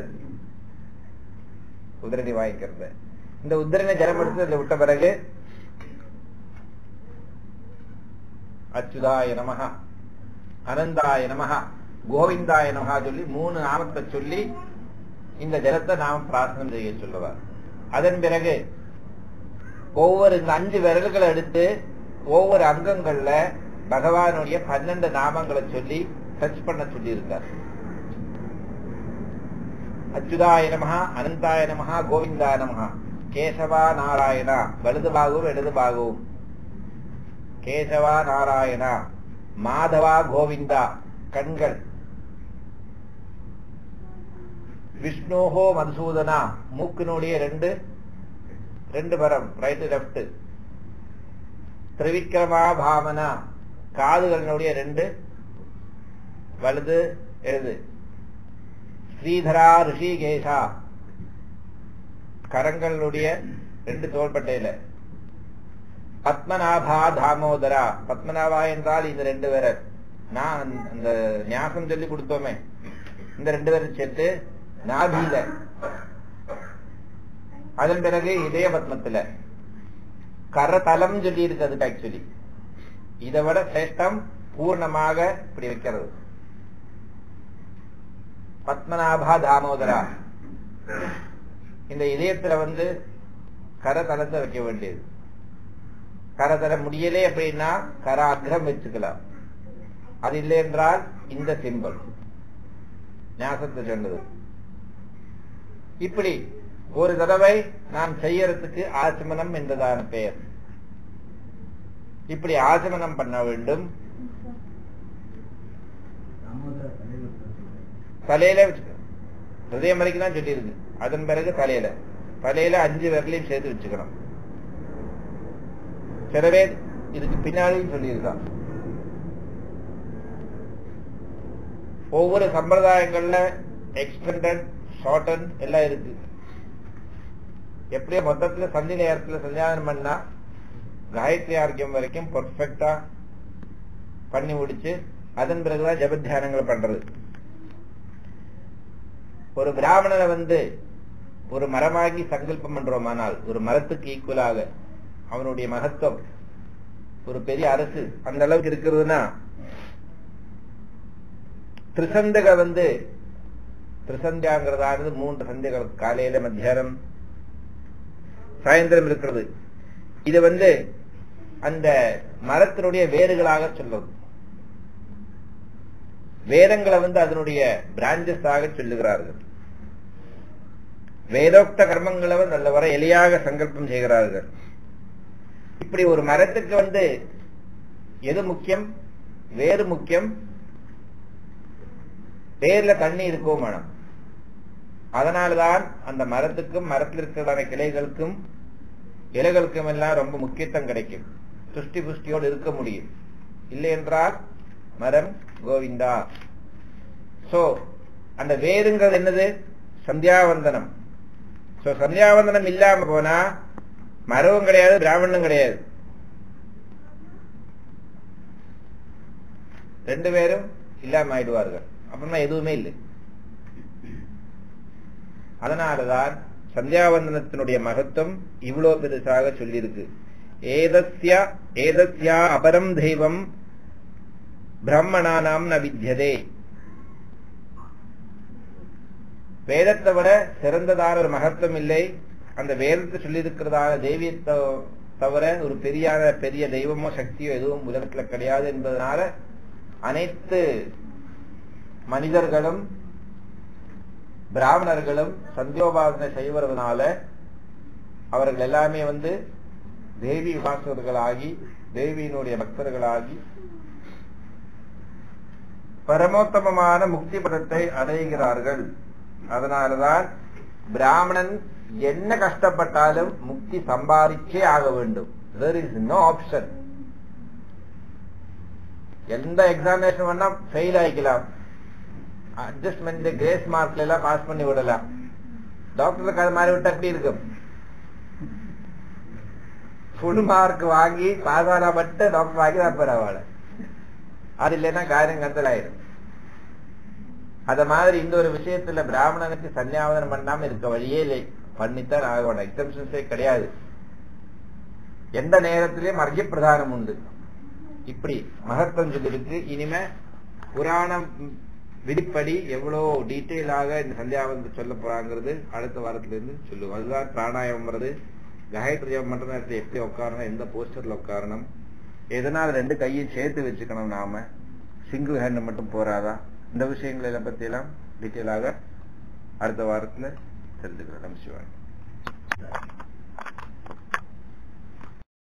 உதிரணி வாங்கிக்கிறது இந்த உத்தரனை ஜலம் எடுத்து அதுல விட்ட பிறகு அச்சுதாய நமக அனந்தாய நமக கோவிந்தாய நமகா சொல்லி மூணு நாமத்தை சொல்லி இந்த ஜலத்தை நாம் பிரார்த்தனை செய்ய சொல்லுவார் அதன் பிறகு ஒவ்வொரு இந்த அஞ்சு விரல்களை எடுத்து ஒவ்வொரு அங்கங்கள்ல பகவானுடைய பன்னெண்டு நாமங்களை சொல்லி டச் பண்ண சொல்லி இருக்கார் அச்சுதாய நமஹா அனந்தாய நமஹா கோவிந்தாய நமஹா கேசவா நாராயணா வலது பாகவும் இடது பாகவும் கேசவா நாராயணா மாதவா கோவிந்தா கண்கள் விஷ்ணுஹோ மதுசூதனா மூக்கினுடைய ரெண்டு ரெண்டு பரம் ரைட் லெப்ட் திரிவிக்ரமா பாவனா காதுகளினுடைய ரெண்டு வலது எழுது ஸ்ரீதரா ரிஷிகேஷா கரங்களுடைய ரெண்டு தோள்பட்டையில பத்மநாபா தாமோதரா பத்மநாபா என்றால் இந்த ரெண்டு பேரர் நான் அந்த ஞாபகம் சொல்லி கொடுத்தோமே இந்த ரெண்டு பேரும் சேர்த்து நாபியில அதன் பிறகு இதய பத்மத்துல கரதலம் சொல்லி இருக்கு அதுக்கு ஆக்சுவலி இதை விட சிரேஷ்டம் பூர்ணமாக இப்படி வைக்கிறது பத்மநாபா தாமோதரா இந்த இதயத்துல வந்து கரதலத்தை வைக்க வேண்டியது கரதல முடியலே அப்படின்னா கராகிரம் வச்சுக்கலாம் அது இல்லை என்றால் இந்த சிம்பிள் ஞாசத்தை சொன்னது இப்படி ஒரு தடவை நாம் செய்யறதுக்கு ஆச்சமனம் என்றதான பெயர் இப்படி ஆச்சமனம் பண்ண வேண்டும் தலையில வச்சுக்க ஹிருதயம் வரைக்கும் தான் சொல்லியிருக்கு அதன் பிறகு தலையில தலையில அஞ்சு விரலையும் சேர்த்து வச்சுக்கணும் சில பேர் இதுக்கு பின்னாடியும் சொல்லியிருக்கான் ஒவ்வொரு சம்பிரதாயங்கள்ல எக்ஸ்டெண்டட் ஷார்டன் எல்லாம் இருக்கு எப்படியோ மொத்தத்துல சந்தி நேரத்துல சந்தியாதனம் பண்ணா காயத்ரி ஆரோக்கியம் வரைக்கும் பர்ஃபெக்டா பண்ணி முடிச்சு அதன் பிறகுதான் ஜப தியானங்களை பண்றது ஒரு பிராமணனை வந்து ஒரு மரமாகி சங்கல்பம் பண்றோமானால் ஒரு மரத்துக்கு ஈக்குவலாக அவனுடைய மகத்துவம் ஒரு பெரிய அரசு அந்த அளவுக்கு இருக்கிறதுனா திரிசந்தக வந்து திரிசந்தியாங்கிறதானது மூன்று சந்தைகள் காலையில மத்தியானம் சாயந்தரம் இருக்கிறது இது வந்து அந்த மரத்தினுடைய வேறுகளாக சொல்றது வேதங்களை வந்து அதனுடைய பிராஞ்சஸ் ஆக சொல்லுகிறார்கள் வேதோக்த கர்மங்களை வந்து நல்ல வர எளியாக சங்கல்பம் செய்கிறார்கள் இப்படி ஒரு மரத்துக்கு வந்து எது முக்கியம் வேறு முக்கியம் வேர்ல தண்ணி இருக்கோ மனம் அதனால்தான் அந்த மரத்துக்கும் மரத்தில் இருக்கிறதான கிளைகளுக்கும் இலைகளுக்கும் எல்லாம் ரொம்ப முக்கியத்துவம் கிடைக்கும் துஷ்டி புஷ்டியோடு இருக்க முடியும் இல்லை என்றால் மரம் கோவிந்தா சோ அந்த வேருங்கிறது என்னது சந்தியாவந்தனம் சோ சந்தியாவந்தனம் இல்லாம போனா மரமும் கிடையாது பிராமணனும் கிடையாது ரெண்டு பேரும் இல்லாம ஆயிடுவார்கள் அப்புறமா எதுவுமே இல்லை அதனாலதான் சந்தியாவந்தனத்தினுடைய மகத்துவம் இவ்வளவு பெருசாக சொல்லியிருக்கு ஏதஸ்யா ஏதஸ்யா அபரம் தெய்வம் பிரம்மணானாம் ந வித்தியதே வேதத்தை விட சிறந்ததான ஒரு மகத்துவம் இல்லை அந்த வேதத்தை சொல்லியிருக்கிறதான தெய்வீயத்தை தவிர ஒரு பெரியான பெரிய தெய்வமோ சக்தியோ எதுவும் உலகத்துல கிடையாது என்பதனால அனைத்து மனிதர்களும் பிராமணர்களும் சந்தியோபாசனை செய்வதனால அவர்கள் எல்லாமே வந்து தேவி உபாசகர்களாகி தேவியினுடைய பக்தர்களாகி பரமோத்தமமான முக்தி பதத்தை அடைகிறார்கள் அதனாலதான் பிராமணன் என்ன கஷ்டப்பட்டாலும் முக்தி சம்பாதிச்சே ஆக வேண்டும் there இஸ் நோ ஆப்ஷன் எந்த எக்ஸாமினேஷன் வேணா ஃபெயில் ஆயிக்கலாம் அட்ஜஸ்ட்மெண்ட் கிரேஸ் மார்க்ல எல்லாம் பாஸ் பண்ணி விடலாம் டாக்டருக்கு அது மாதிரி விட்டா எப்படி இருக்கும் ஃபுல் மார்க் வாங்கி பாஸ் ஆனா மட்டும் டாக்டர் வாங்கி தான் பரவாயில்ல அது இல்லைன்னா காரியம் கந்தல் ஆயிடும் அத மாதிரி இந்த ஒரு விஷயத்துல பிராமணனுக்கு சன்னியாவதனம் பண்ணாம இருக்க வழியே இல்லை பண்ணித்தான் ஆகணும் எக்ஸம்ஷன்ஸே கிடையாது எந்த நேரத்திலையும் அர்க்கிய பிரதானம் உண்டு இப்படி மகத்துவம் சொல்லிருக்கு இனிமே புராணம் விதிப்படி எவ்வளவு டீட்டெயிலாக இந்த சந்தியாவந்தம் சொல்ல போறாங்கிறது அடுத்த வாரத்துல இருந்து சொல்லுவோம் அதுதான் பிராணாயாமம் வருது காயத்ரி ஜபம் பண்ற நேரத்தில் எப்படி உட்காரணும் எந்த போஸ்டர்ல உட்காரணும் எதனால் ரெண்டு கையும் சேர்த்து வச்சுக்கணும் நாம சிங்கிள் ஹேண்ட் மட்டும் போறாதா இந்த விஷயங்களை எல்லாம் பத்தி எல்லாம் டீட்டெயிலாக அடுத்த வாரத்துல தெரிஞ்சுக்கிறோம் நம சிவாய்